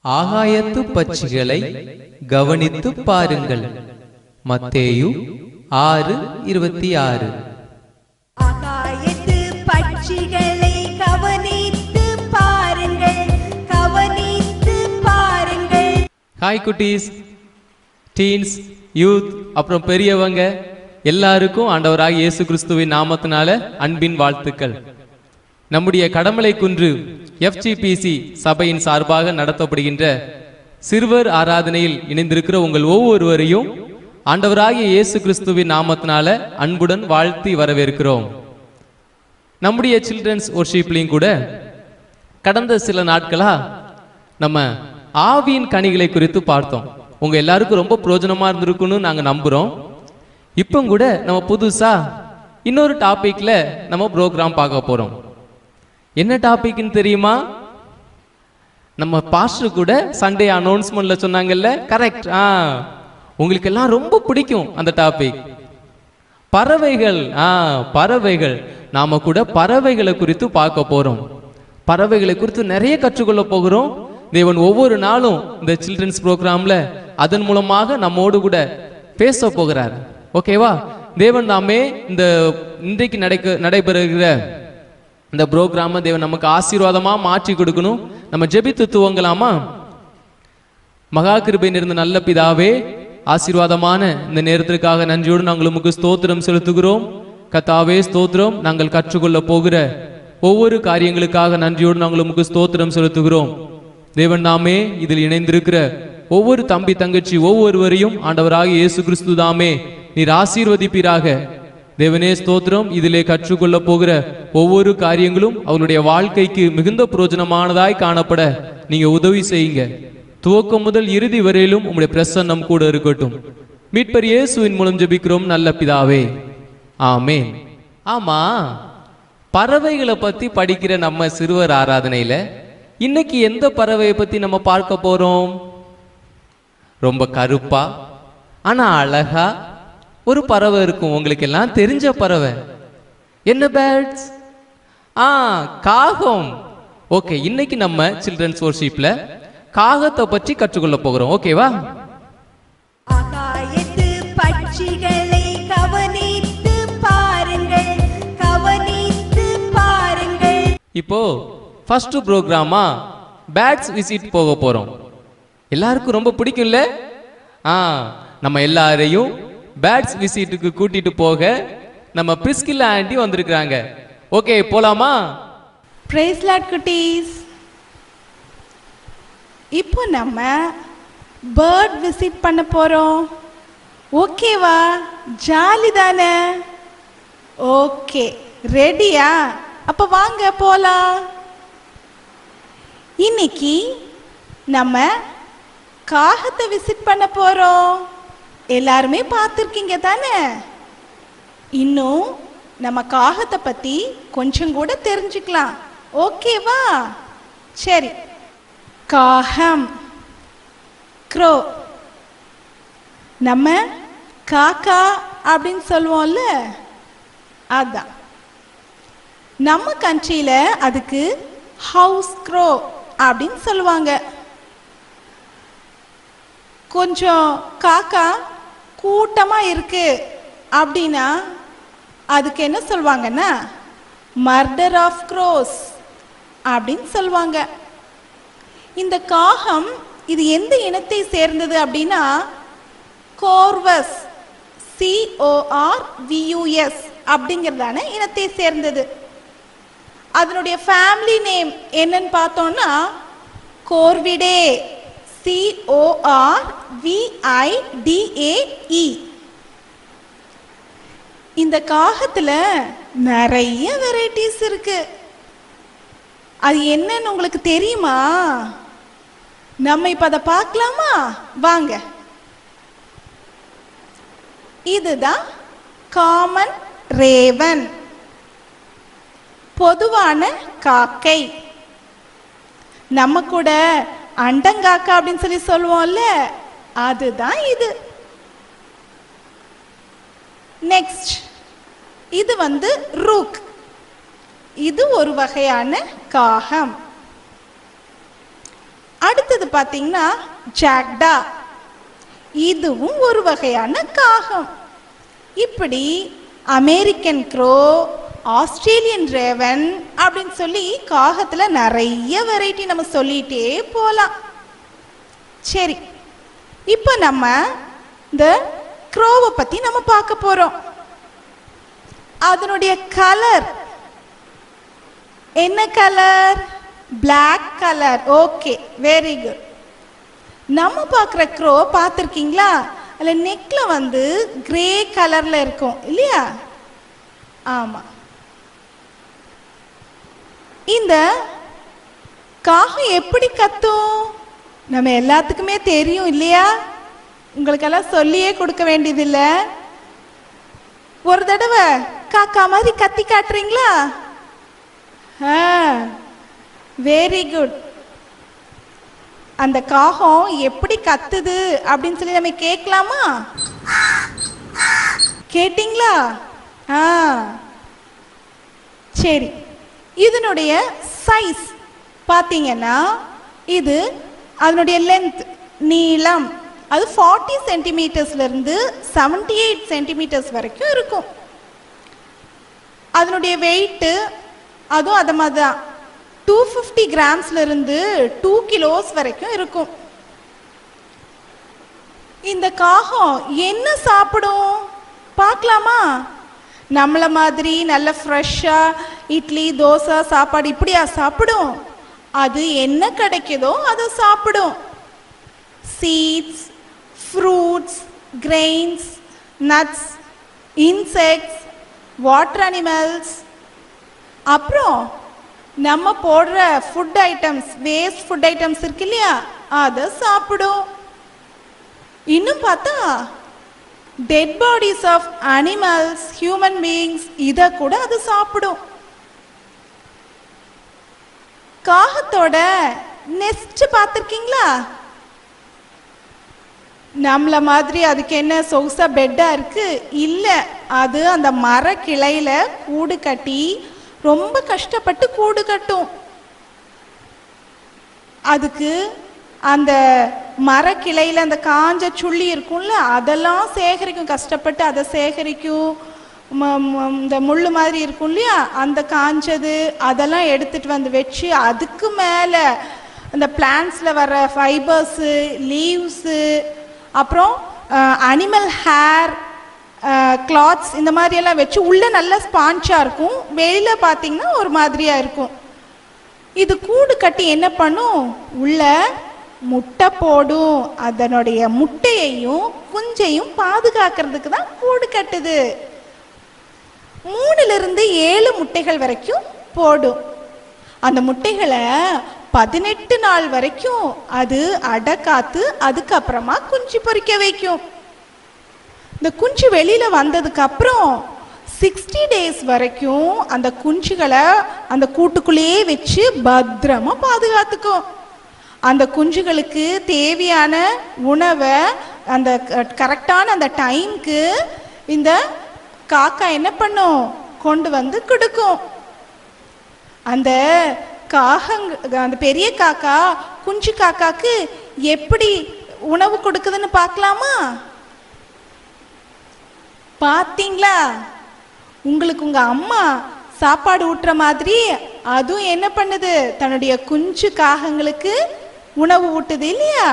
ஆகாயத்து பட்சிகளை கவனித்து பாருங்கள் மத்தேயு ஆறு இருபத்தி ஆறு ஆகாயத்து பட்சிகளை கவனித்து பாருங்கள் கவனித்து பாருங்கள் ஹாய் குட்டீஸ் டீன்ஸ் யூத் அப்புறம் பெரியவங்க எல்லாருக்கும் ஆண்டவராக இயேசு கிறிஸ்துவின் நாமத்தினால அன்பின் வாழ்த்துக்கள் நம்முடைய கடமலை குன்று எஃப்ஜிபிசி சபையின் சார்பாக நடத்தப்படுகின்ற சிறுவர் ஆராதனையில் இணைந்திருக்கிற உங்கள் ஒவ்வொருவரையும் ஆண்டவராகிய இயேசு கிறிஸ்துவின் நாமத்தினால அன்புடன் வாழ்த்தி வரவேற்கிறோம் நம்முடைய சில்ட்ரன்ஸ் ஒர்ஷிப்லையும் கூட கடந்த சில நாட்களா நம்ம ஆவியின் கனிகளை குறித்து பார்த்தோம் உங்க எல்லாருக்கும் ரொம்ப பிரயோஜனமா இருந்திருக்குன்னு நாங்க நம்புறோம் இப்போ கூட நம்ம புதுசா இன்னொரு டாபிக்ல நம்ம ப்ரோக்ராம் பார்க்க போறோம் என்ன டாபிக்னு தெரியுமா நம்ம பாஸ்டர் கூட சண்டே அனௌன்ஸ்மெண்ட்ல சொன்னாங்கல்ல கரெக்ட் ஆ உங்களுக்கு எல்லாம் ரொம்ப பிடிக்கும் அந்த டாபிக் பறவைகள் ஆ பறவைகள் நாம கூட பறவைகளை குறித்து பார்க்க போறோம் பறவைகளை குறித்து நிறைய கற்றுக்கொள்ள போகிறோம் தேவன் ஒவ்வொரு நாளும் இந்த சில்ட்ரன்ஸ் ப்ரோக்ராம்ல அதன் மூலமாக நம்மோடு கூட பேச போகிறார் ஓகேவா தேவன் தாமே இந்த இன்றைக்கு நடக்க நடைபெறுகிற இந்த ப்ரோக்ராமை தேவன் நமக்கு ஆசீர்வாதமா மாற்றி கொடுக்கணும் நம்ம ஜெபித்து துவங்கலாமா மகா கிருபை நிறைந்த நல்ல பிதாவே ஆசீர்வாதமான இந்த நேரத்திற்காக நன்றியோடு நாங்கள் உமக்கு ஸ்தோத்திரம் செலுத்துகிறோம் கத்தாவே ஸ்தோத்திரம் நாங்கள் கற்றுக்கொள்ள போகிற ஒவ்வொரு காரியங்களுக்காக நன்றியோடு நாங்கள் உமக்கு ஸ்தோத்திரம் செலுத்துகிறோம் தேவன் நாமே இதில் இணைந்திருக்கிற ஒவ்வொரு தம்பி தங்கச்சி ஒவ்வொருவரையும் ஆண்டவராக இயேசு கிறிஸ்து தாமே நீர் ஆசீர்வதிப்பீராக தேவனே ஸ்தோத்திரம் இதிலே கற்றுக்கொள்ள போகிற ஒவ்வொரு காரியங்களும் அவருடைய வாழ்க்கைக்கு மிகுந்த பிரயோஜனமானதாய் காணப்பட நீங்க உதவி செய்யுங்க துவக்கம் முதல் இறுதி வரையிலும் உங்களுடைய பிரசன்னம் கூட இருக்கட்டும் மீட்பர் இயேசுவின் மூலம் ஜெபிக்கிறோம் நல்ல பிதாவே ஆமென் ஆமா பறவைகளை பத்தி படிக்கிற நம்ம சிறுவர் ஆராதனையில இன்னைக்கு எந்த பறவையை பத்தி நம்ம பார்க்க போறோம் ரொம்ப கருப்பா ஆனா அழகா ஒரு பறவை இருக்கும் உங்களுக்கு எல்லாம் தெரிஞ்ச பறவை என்ன பேர்ட்ஸ் ஆ காகம் ஓகே இன்னைக்கு நம்ம சில்ட்ரன்ஸ் வர்ஷிப்ல காகத்தை பற்றி கற்றுக்கொள்ள போகிறோம் ஓகேவா ஆகாயத்து பட்சிகளை கவனித்து பாருங்கள் கவனித்து பாருங்கள் இப்போ ஃபர்ஸ்ட் ப்ரோக்ராமா பேட்ஸ் விசிட் போக போறோம் எல்லாருக்கும் ரொம்ப பிடிக்கும்ல ஆ நம்ம எல்லாரையும் பேட்ஸ் விசிட்டுக்கு கூட்டிட்டு போக நம்ம பிரிஸ்கில்லா ஆண்டி வந்திருக்கிறாங்க ஓகே போலாமா பிரைஸ் லாட் குட்டீஸ் இப்போ நம்ம பேர்ட் விசிட் பண்ண போகிறோம் ஓகேவா ஜாலி தானே ஓகே ரெடியா அப்போ வாங்க போகலாம் இன்னைக்கு நம்ம காகத்தை விசிட் பண்ண போகிறோம் எல்லாருமே பார்த்துருக்கீங்க தானே இன்னும் நம்ம காகத்தை பற்றி கொஞ்சம் கூட தெரிஞ்சுக்கலாம் ஓகேவா சரி காகம் க்ரோ நம்ம காக்கா அப்படின்னு சொல்லுவோம்ல அதான் நம்ம கண்ட்ரியில் அதுக்கு ஹவுஸ் க்ரோ அப்படின்னு சொல்லுவாங்க கொஞ்சம் காக்கா கூட்டமாக இருக்கு அப்படின்னா அதுக்கு என்ன சொல்லுவாங்கன்னா மர்டர் ஆஃப் க்ரோஸ் அப்படின்னு சொல்லுவாங்க இந்த காகம் இது எந்த இனத்தை சேர்ந்தது அப்படின்னா கோர்வஸ் சிஓஆர் வியூஎஸ் அப்படிங்கிறதான இனத்தை சேர்ந்தது அதனுடைய ஃபேமிலி நேம் என்னன்னு பார்த்தோம்னா கோர்விடே சிஓஆர் விஐடிஏஇ இந்த காகத்துல நிறைய வெரைட்டிஸ் இருக்கு அது என்னன்னு உங்களுக்கு தெரியுமா நம்ம இப்ப அதை பார்க்கலாமா வாங்க இதுதான் காமன் ரேவன் பொதுவான காக்கை நம்ம கூட அண்டங்காக்கா அப்படின்னு சொல்லி சொல்லுவோம்ல அதுதான் இது நெக்ஸ்ட் இது வந்து ரூக் இது ஒரு வகையான காகம் அடுத்தது பார்த்தீங்கன்னா ஜாக்டா இதுவும் ஒரு வகையான காகம் இப்படி அமெரிக்கன் க்ரோ ஆஸ்திரேலியன் ரேவன் அப்படின்னு சொல்லி காகத்தில் நிறைய வெரைட்டி நம்ம சொல்லிட்டே போகலாம் சரி இப்போ நம்ம இந்த க்ரோவை பற்றி நம்ம பார்க்க போகிறோம் அதனுடைய கலர் என்ன colour black colour okay very good நம்ம பார்க்குற க்ரோ பார்த்துருக்கீங்களா அதில் நெக்கில் வந்து கிரே கலரில் இருக்கும் இல்லையா ஆமாம் இந்த காகம் எப்படி கத்தும் நம்ம எல்லாத்துக்குமே தெரியும் இல்லையா உங்களுக்கெல்லாம் சொல்லியே கொடுக்க வேண்டியதில்லை ஒரு தடவை காக்கா மாதிரி கத்தி காட்டுறீங்களா ஆ வெரி குட் அந்த காகம் எப்படி கத்துது அப்படின்னு சொல்லி நம்ம கேட்கலாமா கேட்டிங்களா ஆ சரி இதனுடைய சைஸ் பார்த்தீங்கன்னா இது அதனுடைய லென்த் நீளம் அது ஃபார்ட்டி சென்டிமீட்டர்ஸ்லேருந்து செவன்டி எயிட் சென்டிமீட்டர்ஸ் வரைக்கும் இருக்கும் அதனுடைய வெயிட்டு அதுவும் அதை மாதிரி தான் டூ ஃபிஃப்டி கிராம்ஸ்லேருந்து டூ கிலோஸ் வரைக்கும் இருக்கும் இந்த காகம் என்ன சாப்பிடும் பார்க்கலாமா நம்மள மாதிரி நல்ல ஃப்ரெஷ்ஷாக இட்லி தோசை சாப்பாடு இப்படியா சாப்பிடும் அது என்ன கிடைக்குதோ அதை சாப்பிடும் seeds fruits grains nuts insects water animals அப்புறம் நம்ம போடுற food items waste food items இருக்கு இல்லையா அதை சாப்பிடும் இன்னும் பார்த்தா dead bodies of animals human beings இதை கூட அது சாப்பிடும் காகத்தோட நெஸ்ட் பார்த்துருக்கீங்களா நம்மள மாதிரி அதுக்கு என்ன சொகுசா பெட்டா இருக்கு இல்ல அது அந்த மர கிளையில கூடு கட்டி ரொம்ப கஷ்டப்பட்டு கூடு கட்டும் அதுக்கு அந்த மரக்கிளையில அந்த காஞ்ச சுள்ளி இருக்கும்ல அதெல்லாம் சேகரிக்கும் கஷ்டப்பட்டு அதை சேகரிக்கும் ம- ம- இந்த முள்ளு மாதிரி இருக்கும் இல்லையா அந்த காஞ்சது அதெல்லாம் எடுத்துட்டு வந்து வச்சு அதுக்கு மேலே அந்த பிளான்ட்ஸ்ல வர ஃபைபர்ஸு லீவ்ஸு அப்புறம் அனிமல் ஹேர் கிளாத்ஸ் இந்த மாதிரி எல்லாம் வச்சு உள்ள நல்ல ஸ்பான்ச்சா இருக்கும் வெளியில பார்த்தீங்கன்னா ஒரு மாதிரியா இருக்கும் இது கூடு கட்டி என்ன பண்ணும் உள்ள முட்டை போடும் அதனுடைய முட்டையையும் குஞ்சையும் பாதுகாக்கிறதுக்கு தான் கூடு கட்டுது மூணுல இருந்து ஏழு முட்டைகள் வரைக்கும் போடும் அந்த முட்டைகளை பதினெட்டு நாள் வரைக்கும் அது அடை காத்து அதுக்கப்புறமா குஞ்சு பொரிக்க வைக்கும் இந்த குஞ்சு வெளியில வந்ததுக்கு அப்புறம் சிக்ஸ்டி டேஸ் வரைக்கும் அந்த குஞ்சுகளை அந்த கூட்டுக்குள்ளேயே வச்சு பத்திரமா பாதுகாத்துக்கும் அந்த குஞ்சுகளுக்கு தேவையான உணவை அந்த கரெக்டான அந்த டைம்க்கு இந்த காக்கா என்ன பண்ணும் கொண்டு வந்து கொடுக்கும் அந்த காகங்க அந்த பெரிய காக்கா குஞ்சு காக்காக்கு எப்படி உணவு கொடுக்குதுன்னு பார்க்கலாமா பார்த்தீங்களா உங்களுக்கு உங்க அம்மா சாப்பாடு ஊட்டுற மாதிரி அதுவும் என்ன பண்ணுது தன்னுடைய குஞ்சு காகங்களுக்கு உணவு ஊட்டுது இல்லையா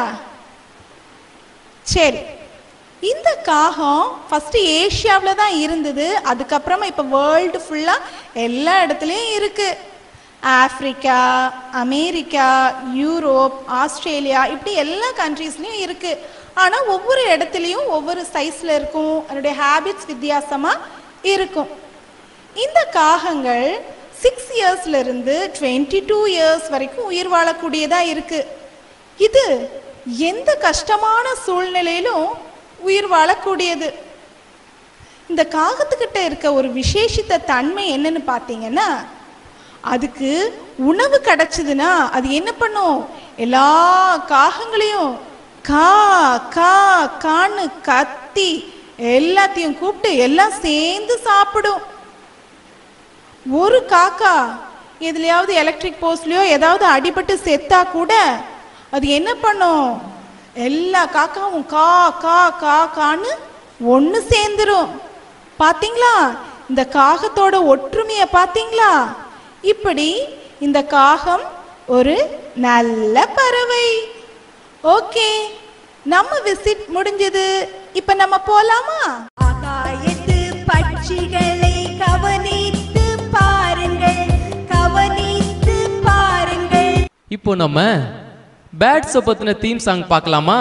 சரி இந்த காகம் ஃபர்ஸ்ட் ஏஷியாவில் தான் இருந்தது அதுக்கப்புறமா இப்போ வேர்ல்டு ஃபுல்லாக எல்லா இடத்துலையும் இருக்கு ஆப்பிரிக்கா அமெரிக்கா யூரோப் ஆஸ்திரேலியா இப்படி எல்லா கண்ட்ரீஸ்லையும் இருக்கு ஆனால் ஒவ்வொரு இடத்துலையும் ஒவ்வொரு சைஸில் இருக்கும் அதனுடைய ஹேபிட்ஸ் வித்தியாசமாக இருக்கும் இந்த காகங்கள் சிக்ஸ் இயர்ஸ்ல இருந்து டுவெண்ட்டி டூ இயர்ஸ் வரைக்கும் உயிர் வாழக்கூடியதா இருக்கு இது எந்த கஷ்டமான சூழ்நிலையிலும் உயிர் வாழக்கூடியது இந்த காகத்துக்கிட்ட இருக்க ஒரு விசேஷித்த தன்மை என்னன்னு பார்த்தீங்கன்னா அதுக்கு உணவு கிடைச்சதுன்னா அது என்ன பண்ணும் எல்லா காகங்களையும் கா கா கான்னு கத்தி எல்லாத்தையும் கூப்பிட்டு எல்லாம் சேர்ந்து சாப்பிடும் ஒரு காக்கா எதுலயாவது எலக்ட்ரிக் போஸ்ட்லயோ ஏதாவது அடிபட்டு செத்தா கூட அது என்ன பண்ணும் எல்லா காக்காவும் கா கா கா கான்னு ஒன்று சேர்ந்துரும் பாத்தீங்களா இந்த காகத்தோட ஒற்றுமையை பாத்தீங்களா இப்படி இந்த காகம் ஒரு நல்ல பறவை ஓகே நம்ம விசிட் முடிஞ்சது இப்ப நம்ம போலாமா ஆகாயத்து பட்சிகளை கவனித்து பாருங்கள் கவனித்து பாருங்கள் இப்போ நம்ம பேட்ஸை பத்தின தீம் சாங் பார்க்கலாமா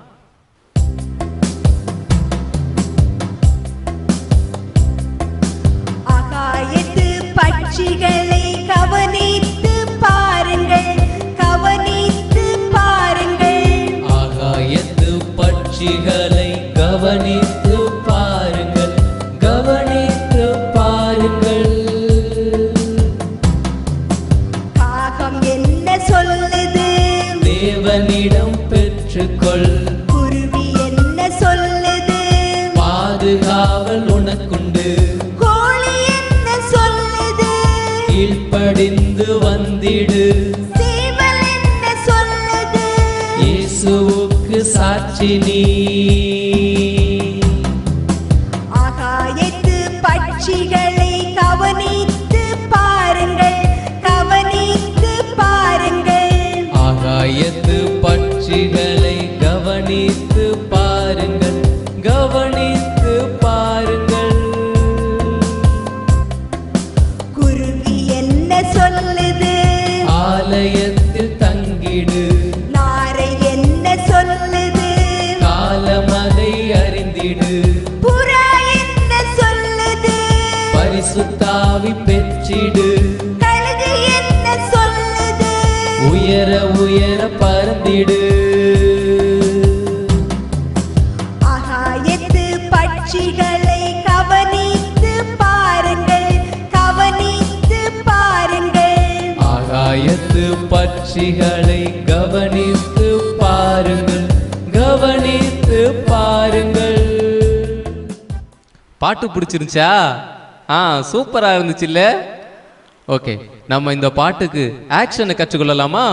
ஆகாயத்து பட்சிகளை கவனித்து பாருங்கள் கவனித்து பாருங்கள் ஆகாயத்து பட்சிகளை கவனித்து பாருங்கள் கவனித்து பாருங்கள் காகம் என்ன சொல்லுது தேவனிடம் பெற்றுக்கொள் குருவி என்ன சொல்லுது பாதுகாவல் உனக்குண்டு கோழி என்ன சொல்லுது கீழ்ப்படிந்து வந்திடு சேவல் என்ன சொல்லுது இயேசுவுக்கு சாட்சி நீ ஆகாயத்து பட்சிகளை கவனித்து பாருங்கள் கவனித்து பாருங்கள் ஆகாயத்து பட்சிகளை கவனித்து பாருங்கள் கவனித்து பாருங்கள் குருவி என்ன சொல்லுது ஆலயத்தில் தங்கிடு நாரை என்ன சொல்லுது காலமதை அறிந்திடு புறா என்ன சொல்லுது பரிசுத்தாவி பெற்றிடு கழுகு என்ன சொல்லுது உயர உயர பறந்திடு ஆகாயத்து பட்சிகளை கவனித்து பாருங்கள் கவனித்து பாருங்கள் ஆகாயத்து பட்சிகளை கவனித்து பாருங்கள் கவனித்து பாருங்கள் பாட்டு பிடிச்சிருந்துச்சா ஆ சூப்பரா இருந்துச்சுல்ல ஓகே நம்ம இந்த பாட்டுக்கு ஆக்ஷனை கற்றுக்கொள்ளலாமா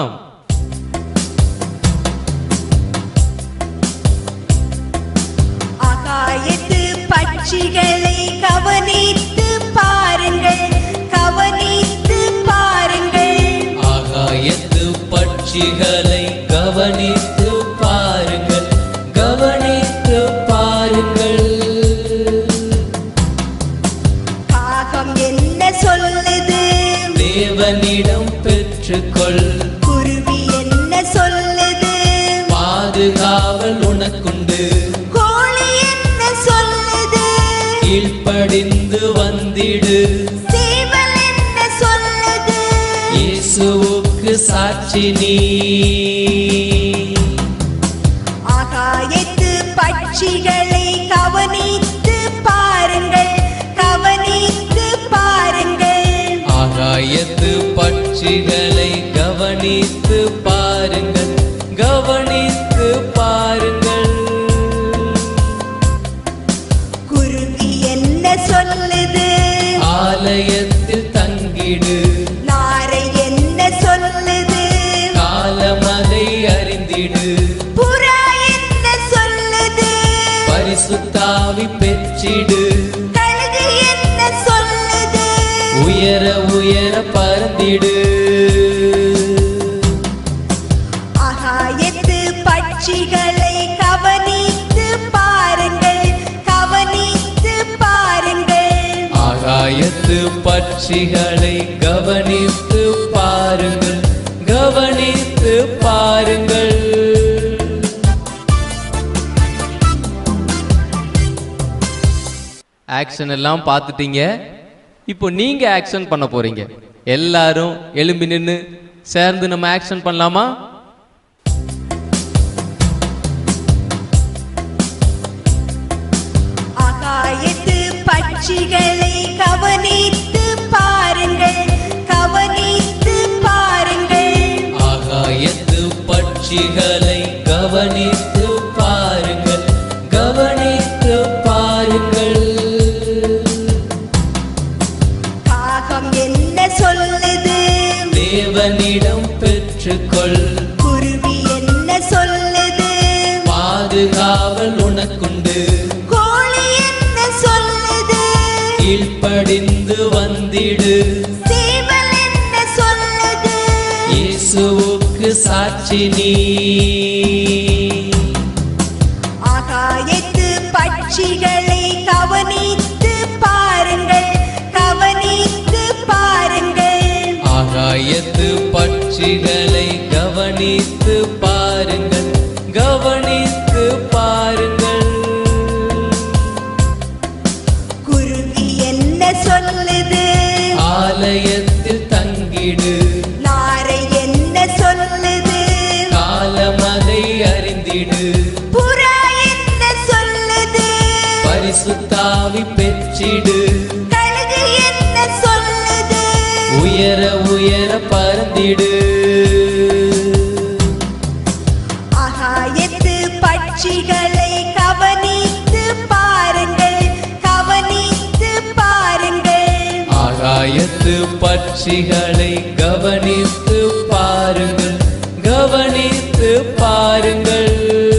ஆகாயத்து பட்சிகளை கவனித்து பாருங்கள் கவனித்து பாருங்கள் ஆகாயத்து பட்சிகளை கவனித்து பாருங்கள் கவனித்து பாருங்கள் காகம் என்ன சொல்லுது தேவனிடம் பெற்றுக்கொள் குருவி என்ன சொல்லுது பாதுகாவல் உனக்குண்டு கோழி என்ன சொல்லுது கீழ்ப்படிந்து வந்திடு சேவல் என்ன சொல்லுது இயேசுவுக்கு சாட்சி நீ ஆகாயத்து பட்சிகளை கவனித்து பாருங்கள் கவனித்து பாருங்கள் ஆகாயத்து பட்சிகளை கவனித்து பாருங்கள் கவனித்து பாருங்கள் குருவி என்ன சொல்லுது ஆலயத்தில் தங்கிடு நாரை என்ன சொல்லுது காலமதை அறிந்திடு புறா என்ன சொல்லுது பரிசுத்தாவி பெற்றிடு கழுகு என்ன சொல்லுது உயர உயர பறந்திடு ஆகாயத்து பட்சிகளை கவனித்து பாருங்கள் கவனித்து பாருங்கள் ஆகாயத்து பட்சிகளை கவனித்து பாருங்கள் கவனித்து பாருங்கள் ஆக்ஷன் எல்லாம் பார்த்துட்டீங்க இப்போ நீங்க ஆக்ஷன் பண்ண போறீங்க எல்லாரும் எழும்பி நின்று சேர்ந்து நம்ம ஆக்ஷன் பண்ணலாமா ஆகாயத்து பட்சிகளை கவனித்து பாருங்கள் கவனித்து பாருங்கள் ஆகாயத்து பட்சிகளை கவனித்து பாருங்கள் கவனித்து பாருங்கள் காகம் என்ன சொல்லுது தேவனிடம் பெற்றுக்கொள் குருவி என்ன தங்கிடு சேவல் என்ன சொல்லுது இயேசுவுக்கு சாட்சி நீ ஆகாயத்து பட்சிகளை கவனித்து பாருங்கள் கவனித்து பாருங்கள் ஆகாயத்து பட்சிகளை கவனித்து பாருங்கள் கவனித்து பாருங்கள் குருவி என்ன சொல்லுது ஆலயத்தில் தங்கிடு நாரை என்ன சொல்லுது காலமதை அறிந்திடு புறா என்ன சொல்லுது பரிசுத்தாவி பெற்றிடு கழுகு என்ன சொல்லுது உயர உயர பறந்திடு ஆகாயத்து பட்சிகளை கவனித்து பாருங்கள் கவனித்து பாருங்கள் ஆகாயத்து பட்சிகளை கவனித்து பாருங்கள் கவனித்து பாருங்கள்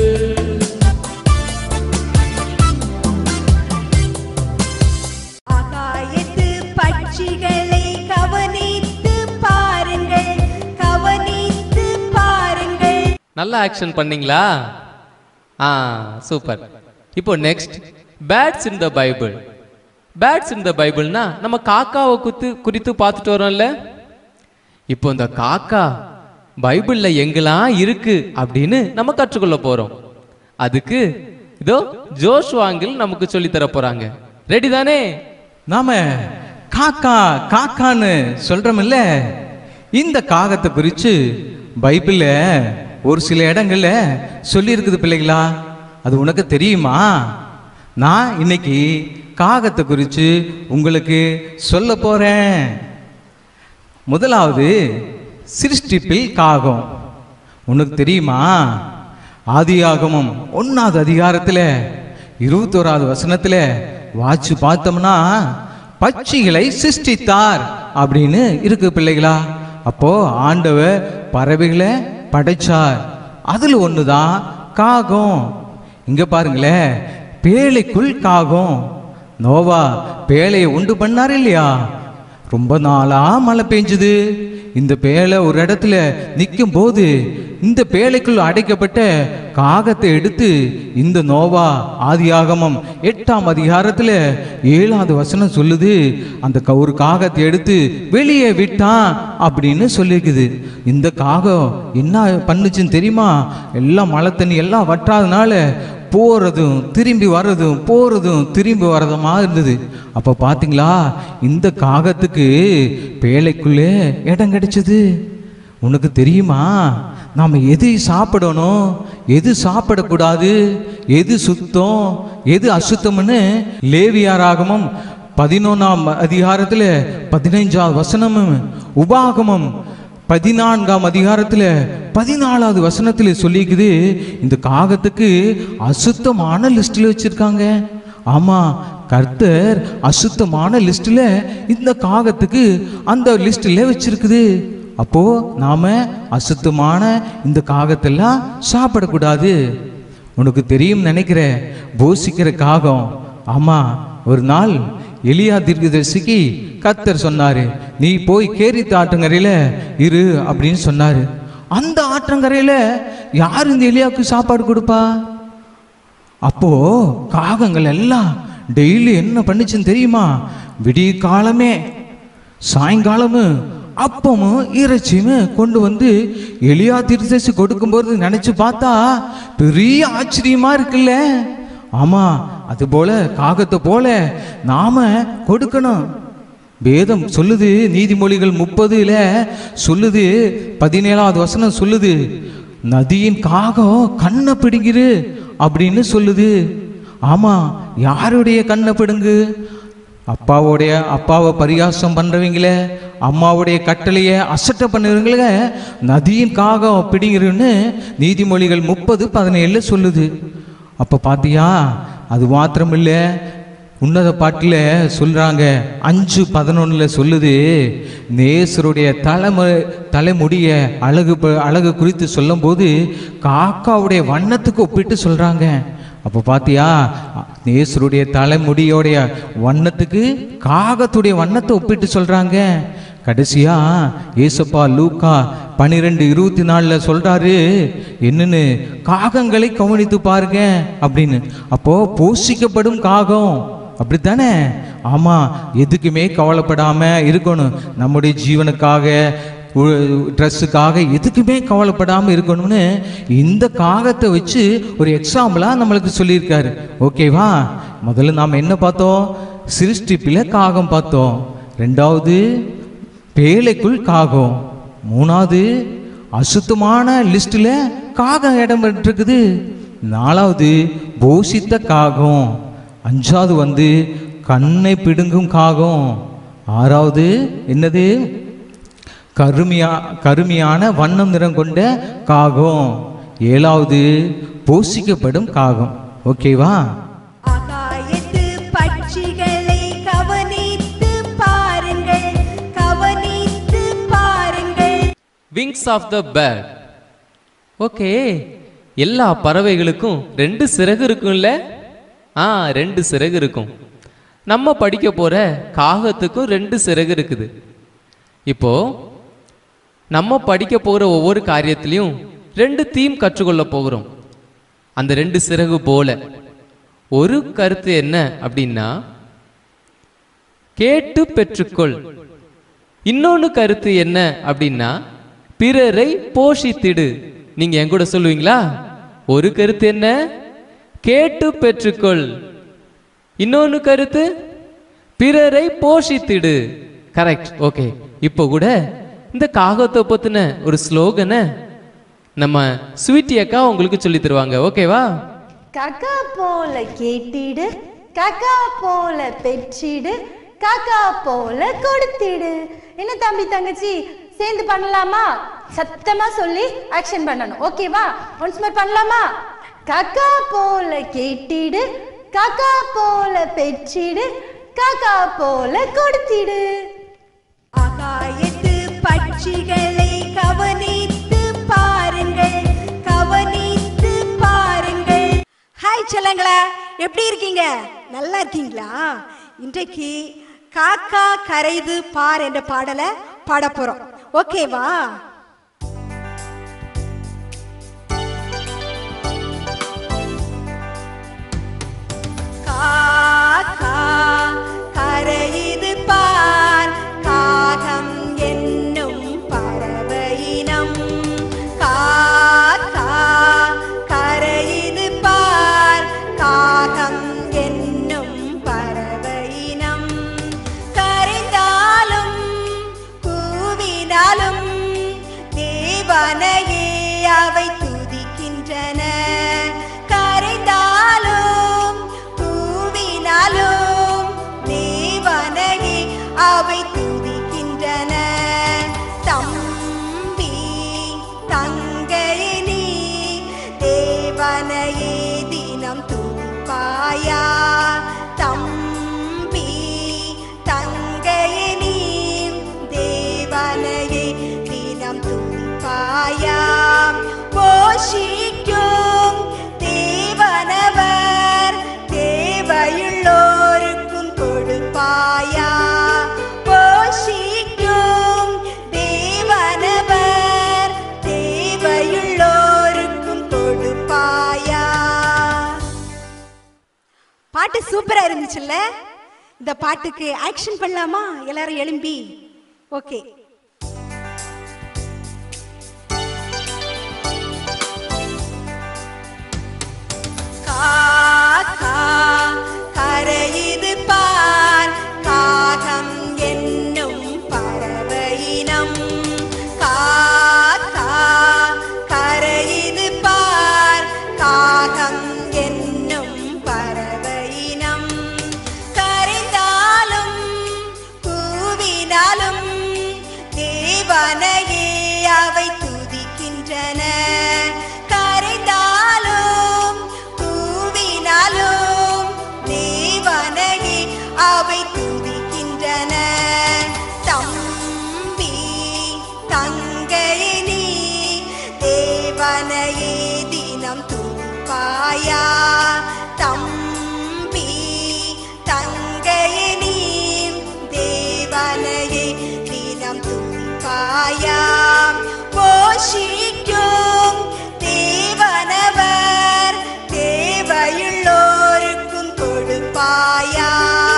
ஆகாயத்து பட்சிகளை கவனித்து பாருங்கள் கவனித்து பாருங்கள் நல்ல ஆக்ஷன் பண்ணீங்களா ஆ சூப்பர் இப்போ next bats in the Bible bats in the பைபிள்னா நம்ம காக்காவை குத்து குறித்து பார்த்துட்டு வரோம்ல இப்போ இந்த காக்கா பைபிள்ல எங்கெல்லாம் இருக்கு அப்படின்னு நம்ம கற்றுக்கொள்ள போறோம் அதுக்கு இதோ ஜோஷ் வாங்கில் நமக்கு சொல்லி தர போறாங்க ரெடி தானே நாம காக்கா காக்கான்னு சொல்றோம்ல இந்த காகத்தை குறித்து பைபிள்ல ஒரு சில இடங்கள்ல சொல்லி இருக்குது பிள்ளைகளா அது உனக்கு தெரியுமா நான் இன்னைக்கு காகத்தை குறித்து உங்களுக்கு சொல்ல போறேன் முதலாவது சிருஷ்டிப்பில் காகம் உனக்கு தெரியுமா ஆதியாகமம் ஒன்னாவது அதிகாரத்தில் இருபத்தோராவது வசனத்துல வாச்சு பார்த்தோம்னா பட்சிகளை சிருஷ்டித்தார் அப்படின்னு இருக்கு பிள்ளைகளா அப்போ ஆண்டவர் பறவைகளை படைச்சார் அதுல ஒண்ணுதான் காகம் இங்க பாருங்களேன் பேழைக்குள் காகம் நோவா பேழையை உண்டு பண்ணார் இல்லையா ரொம்ப நாளா மழை பெஞ்சுது இந்த பேழை ஒரு இடத்துல நிற்கும் போது இந்த பேழைக்குள் அடைக்கப்பட்ட காகத்தை எடுத்து இந்த நோவா ஆதியாகமம் எட்டாம் அதிகாரத்துல ஏழாவது வசனம் சொல்லுது அந்த க- ஒரு காகத்தை எடுத்து வெளியே விட்டான் அப்படின்னு சொல்லியிருக்குது இந்த காகம் என்ன பண்ணுச்சுன்னு தெரியுமா எல்லாம் மழை தண்ணி எல்லாம் வற்றாதனால போறதும் திரும்பி வர்றதும் போறதும் திரும்பி வர்றதுமா இருந்தது அப்ப பாத்தீங்களா இந்த காகத்துக்கு பேழைக்குள்ளே இடம் கிடைச்சது உனக்கு தெரியுமா நாம எது சாப்பிடணும் எது சாப்பிடக்கூடாது எது சுத்தம் எது அசுத்தம்னு லேவியாராகமம் பதினொன்னாம் அதிகாரத்துல பதினைஞ்சாவது வசனமும் உபாகமம் பதினான்காம் அதிகாரத்துல பதினாலாவது வசனத்துல சொல்லிக்குது இந்த காகத்துக்கு அசுத்தமான லிஸ்ட்ல வச்சிருக்காங்க ஆமா கர்த்தர் அசுத்தமான லிஸ்ட்ல இந்த காகத்துக்கு அந்த லிஸ்ட்ல வச்சிருக்குது அப்போ நாம அசுத்தமான இந்த காகத்தெல்லாம் சாப்பிடக்கூடாது உனக்கு தெரியும் நினைக்கிற போசிக்கிற காகம் ஆமா ஒரு நாள் எலியா தீர்க்கதரிசிக்கு கத்தர் சொன்னாரு நீ போய் கேரித்த ஆற்றங்கரையில இரு அப்படின்னு சொன்னாரு அந்த ஆற்றங்கரையில யார் இந்த எலியாவுக்கு சாப்பாடு கொடுப்பா அப்போ காகங்கள் எல்லாம் டெய்லி என்ன பண்ணுச்சுன்னு தெரியுமா விடிய காலமே சாயங்காலமும் அப்பமும் இறைச்சியும் கொண்டு வந்து எலியா திருத்தசி கொடுக்கும்போது நினைச்சு பார்த்தா பெரிய ஆச்சரியமா இருக்குல்ல ஆமா அது போல காகத்தை போல நாம கொடுக்கணும் வேதம் சொல்லுது நீதிமொழிகள் முப்பதுல சொல்லுது பதினேழாவது வசனம் சொல்லுது நதியின் காகம் கண்ணை பிடுங்கிரு அப்படின்னு சொல்லுது ஆமா யாருடைய கண்ணை பிடுங்கு அப்பாவோடைய அப்பாவை பரிகாசம் பண்றவங்கள அம்மாவுடைய கட்டளையை அசட்டை பண்ணுறவங்கள நதியின் காகம் பிடிங்கிறன்னு நீதிமொழிகள் முப்பது பதினேழுல சொல்லுது அப்ப பாத்தியா அது மாத்திரம் இல்ல உன்னத பாட்டில் சொல்றாங்க அஞ்சு பதினொன்னுல சொல்லுது நேசருடைய தலைமு தலைமுடிய அழகு ப- அழகு குறித்து சொல்லும்போது காக்காவுடைய வண்ணத்துக்கு ஒப்பிட்டு சொல்றாங்க அப்போ பாத்தியா நேசருடைய தலைமுடியோடைய வண்ணத்துக்கு காகத்துடைய வண்ணத்தை ஒப்பிட்டு சொல்றாங்க கடைசியா ஏசப்பா லூக்கா பன்னிரெண்டு இருபத்தி நாலுல சொல்றாரு என்னன்னு காகங்களை கவனித்து பாருங்க அப்படின்னு அப்போ போஷிக்கப்படும் காகம் அப்படித்தானே ஆமா எதுக்குமே கவலைப்படாம இருக்கணும் நம்முடைய ஜீவனுக்காக ட்ரெஸ்ஸுக்காக எதுக்குமே கவலைப்படாமல் இருக்கணும்னு இந்த காகத்தை வச்சு ஒரு எக்ஸாம்பிளாக நம்மளுக்கு சொல்லியிருக்காரு ஓகேவா முதல்ல நாம் என்ன பார்த்தோம் சிருஷ்டிப்பில் காகம் பார்த்தோம் ரெண்டாவது பேழைக்குள் காகம் மூணாவது அசுத்தமான லிஸ்ட்டில் காகம் இடம் பெற்றிருக்குது நாலாவது போஷித்த காகம் அஞ்சாவது வந்து கண்ணை பிடுங்கும் காகம் ஆறாவது என்னது கருமையா கருமையான வண்ணம் நிறம் கொண்ட காகம் ஏழாவது போஷிக்கப்படும் காகம் ஓகேவா ஆகாயத்து பட்சிகளை கவனித்து பாருங்கள் கவனித்து பாருங்கள் wings of the bird okay எல்லா பறவைகளுக்கும் ரெண்டு சிறகு இருக்கும்ல ஆ ரெண்டு சிறகு இருக்கும் நம்ம படிக்க போற காகத்துக்கும் ரெண்டு சிறகு இருக்குது இப்போ நம்ம படிக்க போகிற ஒவ்வொரு காரியத்திலையும் ரெண்டு தீம் கற்றுக்கொள்ள போகிறோம் அந்த ரெண்டு சிறகு போல ஒரு கருத்து என்ன அப்படின்னா கேட்டு பெற்றுக்கொள் இன்னொன்னு கருத்து என்ன அப்படின்னா பிறரை போஷித்திடு நீங்க என் கூட சொல்லுவீங்களா ஒரு கருத்து என்ன கேட்டு பெற்றுக்கொள் இன்னொன்னு கருத்து பிறரை போஷித்திடு கரெக்ட் ஓகே இப்போ கூட இந்த காகத்தை பத்தின ஒரு ஸ்லோகனை நம்ம ஸ்வீட்டி அக்கா உங்களுக்கு சொல்லி தருவாங்க ஓகேவா காக்கா போல கேட்டிடு காக்கா போல பெற்றிடு காக்கா போல கொடுத்திடு என்ன தம்பி தங்கச்சி சேர்ந்து பண்ணலாமா சத்தமா சொல்லி ஆக்ஷன் பண்ணணும் ஓகேவா ஒன்ஸ் மோர் பண்ணலாமா காக்கா போல கேட்டிடு காக்கா போல பெற்றிடு காக்கா போல கொடுத்திடு ஆகாயத்து பட்சிகளை கவனித்து பாருங்கள் கவனித்து பாருங்கள் ஹாய் செல்லங்களா எப்படி இருக்கீங்க நல்லா இருக்கீங்களா இன்றைக்கு காக்கா கரைது பார் என்ற பாடலை பாட போறோம் ஓகேவா காக்கா கரையுது பார் காகம் என்னும் பறவையினம் காக்கா கரையுது பார் காகம் என்னும் பறவையினம் கரைந்தாலும் கூவினாலும் தேவனையே அவை துதிக்கின்றன கரைந்தாலும் கூவினாலும் தேவனையே அவை துதிக்கின்றன தம்பி தங்கையே நீ தேவனையே தினம் துதிப்பாயா தம்பி தங்கையே நீ தேவனையே தினம் துதிப்பாயா போஷிக்கும் தேவனவர் தேவையுள்ளோருக்கும் கொடுப்பாயா போஷிக்கும் தேவனவர் தேவையுள்ளோருக்கும் கொடுப்பாயா பாட்டு சூப்பரா இருந்துச்சுல்ல இந்த பாட்டுக்கு ஆக்ஷன் பண்ணலாமா எல்லாரும் எழும்பி ஓகே காக்கா கரையுது பார் காகம் என்னும் பறவையினம் காக்கா கரையுது பார் காகம் என்னும் பறவையினம் கரைந்தாலும் கூவினாலும் தேவனையே அவை துதிக்கின்றன கரைந்தாலும் கூவினாலும் தேவனையே அவை துதிக்கின்றன தம்பி தங்கையே நீ தேவனையே தினம் துதிப்பாயா கொடுப்பாயாம் போஷிக்கும் தேவனவர் தேவையுள்ளோருக்கும் கொடுப்பாயா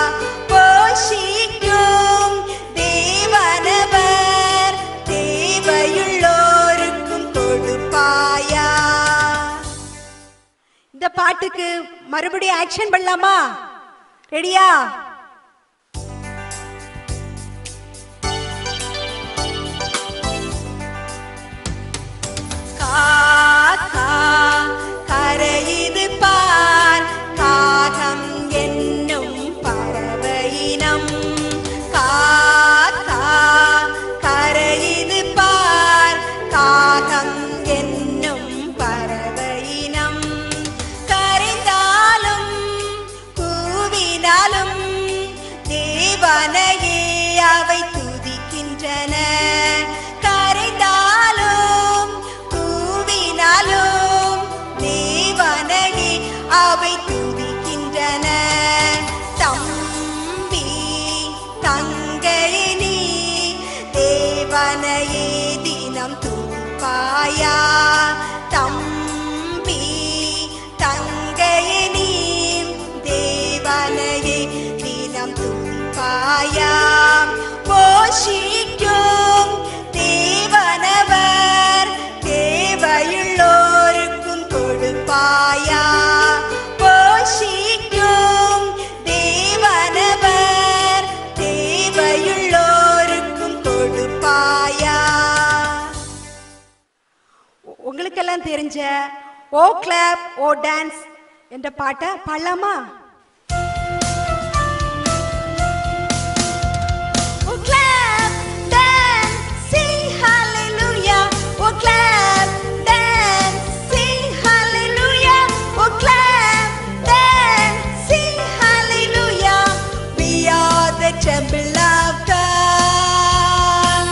போஷிக்கும் தேவனவர் தேவையுள்ளோருக்கும் கொடுப்பாயா இந்த பாட்டுக்கு மறுபடியும் ஆக்ஷன் பண்ணலாமா ரெடியா காக்கா கரையுது பார் காகம் என்னும் பறவையினம் காக்கா கரையுது பார் காகம் என்னும் பறவையினம் கரைந்தாலும் கூவினாலும் தேவனையே அவை துதிக்கின்றன கரைந்தாலும் கூவினாலும் தேவனையே அவை துதிக்கின்றன தம்பி தங்கையே நீ தேவனையே தினம் துதிப்பாயா தம்பி தங்கையே நீ தேவனையே தினம் துதிப்பாயா போஷிக்கும் தேவனவர் தேவையுள்ளோருக்கும் கொடுப்பாயா போஷிக்கும் தேவனவர் தேவையுள்ளோருக்கும் கொடுப்பாயா உ- உங்களுக்கெல்லாம் தெரிஞ்ச ஓ கிளாப் ஓ டான்ஸ் என்ற பாட்டை பாடலாமா Oh clap, dance, sing hallelujah. Oh clap, dance, sing hallelujah. Oh clap, dance, sing hallelujah. We are the temple of God.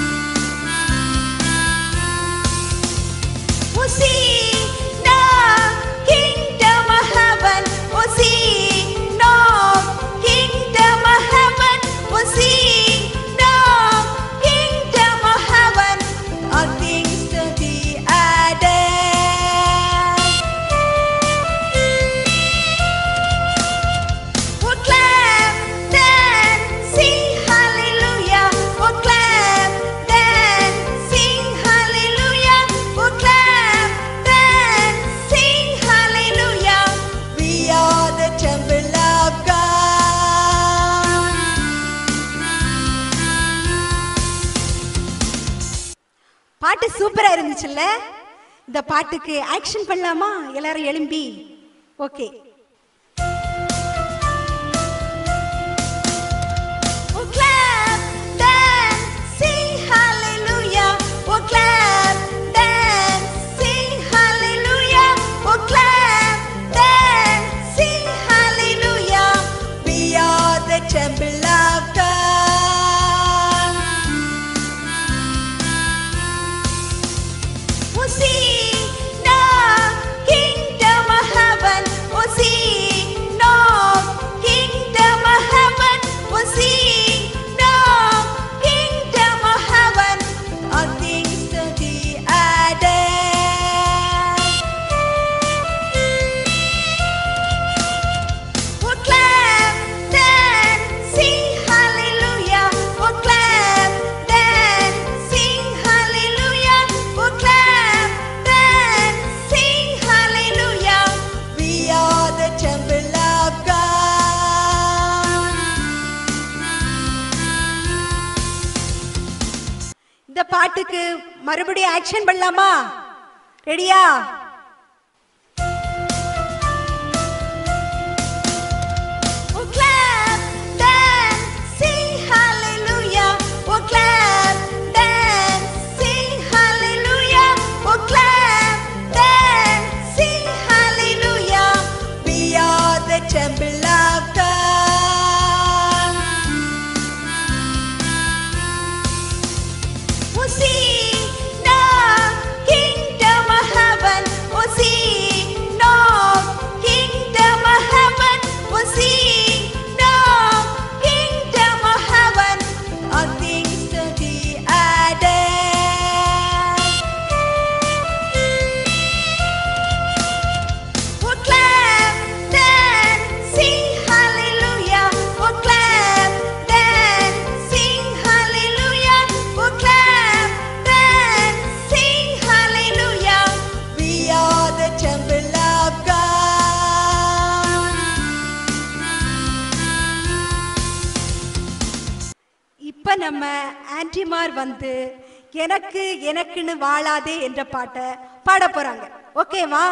Oh see the kingdom of heaven. Oh see the kingdom of heaven. Oh see the kingdom of heaven. All things to be added. Oh clap, dance, sing hallelujah. Oh clap, dance, sing hallelujah. Oh clap, dance, sing hallelujah. We are the temple of God. பாட்டு சூப்பரா இருந்துச்சுல்ல இந்த பாட்டுக்கு action பண்ணலாமா எல்லாரும் எழும்பி okay Oh, clap, dance, sing hallelujah. Oh, clap, dance, sing hallelujah. Oh, clap, dance, sing hallelujah. We are the temple of God. Oh, see the kingdom of heaven. Oh, see the kingdom of heaven. Oh, see the kingdom of heaven. All things to be added. Oh, clap, dance, sing hallelujah. Oh, clap, dance, sing hallelujah. Oh, clap, dance, sing hallelujah. We are the temple of God. இந்த பாட்டுக்கு மறுபடியும் action பண்ணலாமா ரெடியா Oh, clap, dance, sing hallelujah. Oh, clap, dance, sing hallelujah. Oh, clap, dance, sing hallelujah. We are the temple of God. Oh, see the kingdom of heaven. Oh, see the kingdom of heaven. Oh, see the kingdom of heaven. All things to be added. நம்ம ஆன்டிமார் வந்து எனக்கு எனக்குன்னு வாழாதே என்ற பாட்டை பாட போறாங்க ஓகேவா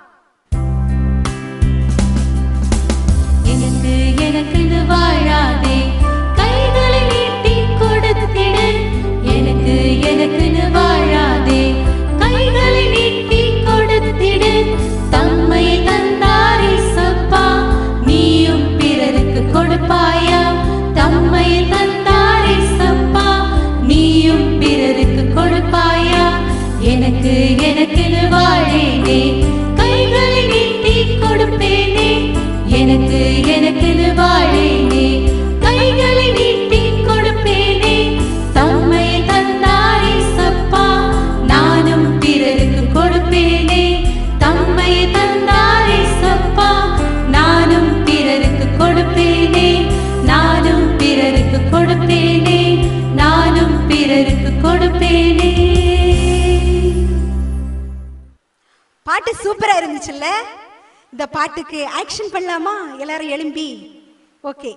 எனக்கு எனக்குன்னு வாழாதே கைகளை நீட்டி கொடுத்திடு எனக்கு எனக்குன்னு வாழாதே கைகளை நீட்டி கொடுத்திடு தம்மை தந்தாரே சப்பா நீயும் பிறருக்கு கொடுப்பாயா தம்மை தந்தாரே சப்பா நீயும் பிறருக்கு கொடுப்பாயா எனக்கு எனக்குன்னு வாழேனே கைகளை நீட்டி கொடுப்பேனே எனக்கு எனக்குன்னு வாழேனே கைகளை நீட்டி கொடுப்பேனே தம்மை தந்தாரே சப்பா நானும் பிறருக்கு கொடுப்பேனே தம்மை தந்தாரே சப்பா நானும் பிறருக்கு கொடுப்பேனே நானும் பிறருக்கு கொடுப்பேனே நானும் பிறருக்கு கொடுப்பேனே பாட்டு சூப்பரா இருந்துச்சுல்ல இந்த பாட்டுக்கு ஆக்ஷன் பண்ணலாமா எல்லாரும் எழும்பி ஓகே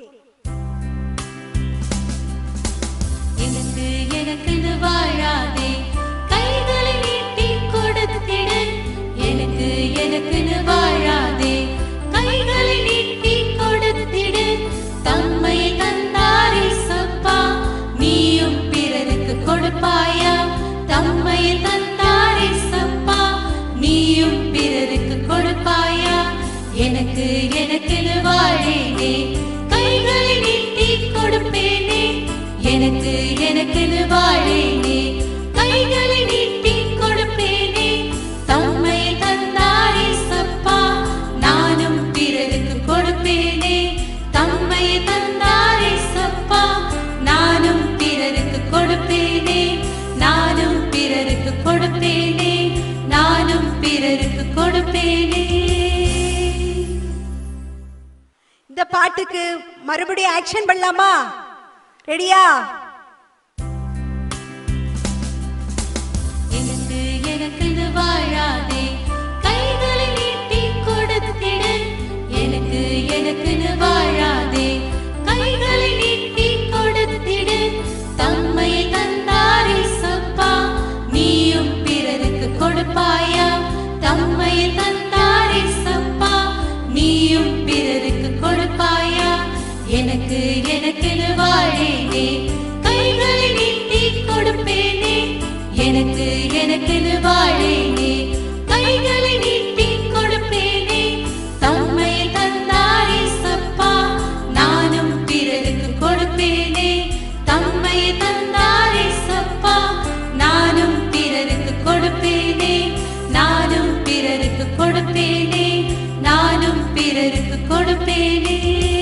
எனக்கு எனக்குன்னு வாழாதே கைகளை நீட்டி கொடுத்திடு எனக்கு எனக்குன்னு வாழாதே கைகளை நீட்டி கொடுத்திடு தம்மை தந்தாரே சப்பா நீயும் பிறருக்கு கொடுப்பாயா தம்மை தந்தாரே சப்பா நீயும் பிறருக்கு கொடுப்பாயா எனக்கு எனக்குன்னு வாழேனே கைகளை நீட்டி கொடுப்பேனே எனக்கு எனக்குன்னு வாழேனே கைகளை நீட்டி கொடுப்பேனே தம்மை தந்தாரே சப்பா நானும் பிறருக்கு கொடுப்பேனே தம்மை தந்தாரே சப்பா நானும் பிறருக்கு கொடுப்பேனே நானும் பிறருக்கு கொடுப்பேனே நானும் பிறருக்கு கொடுப்பேனே இந்த பாட்டுக்கு மறுபடியும் ஆக்ஷன் பண்ணலாமா ரெடியா எனக்கு எனக்குன்னு வாழாதே கைகளை நீட்டி கொடுத்திடு எனக்கு எனக்குன்னு வாழாதே கைகளை நீட்டி கொடுத்திடு தம்மை தந்தாரே சப்பா நீயும் பிறருக்கு கொடுப்பாயா தம்மை தந்தாரே சப்பா நீயும் பிறருக்கு கொடுப்பாயா எனக்கு எனக்குன்னு வாழேனே கைகளை நீட்டி கொடுப்பேனே எனக்கு எனக்குன்னு வாழேனே கைகளை நீட்டி கொடுப்பேனே தம்மை தந்தாரே சப்பா நானும் பிறருக்கு கொடுப்பேனே தம்மை தந்தாரே சப்பா நானும் பிறருக்கு கொடுப்பேனே நானும் பிறருக்கு கொடுப்பேனே நானும் பிறருக்கு கொடுப்பேனே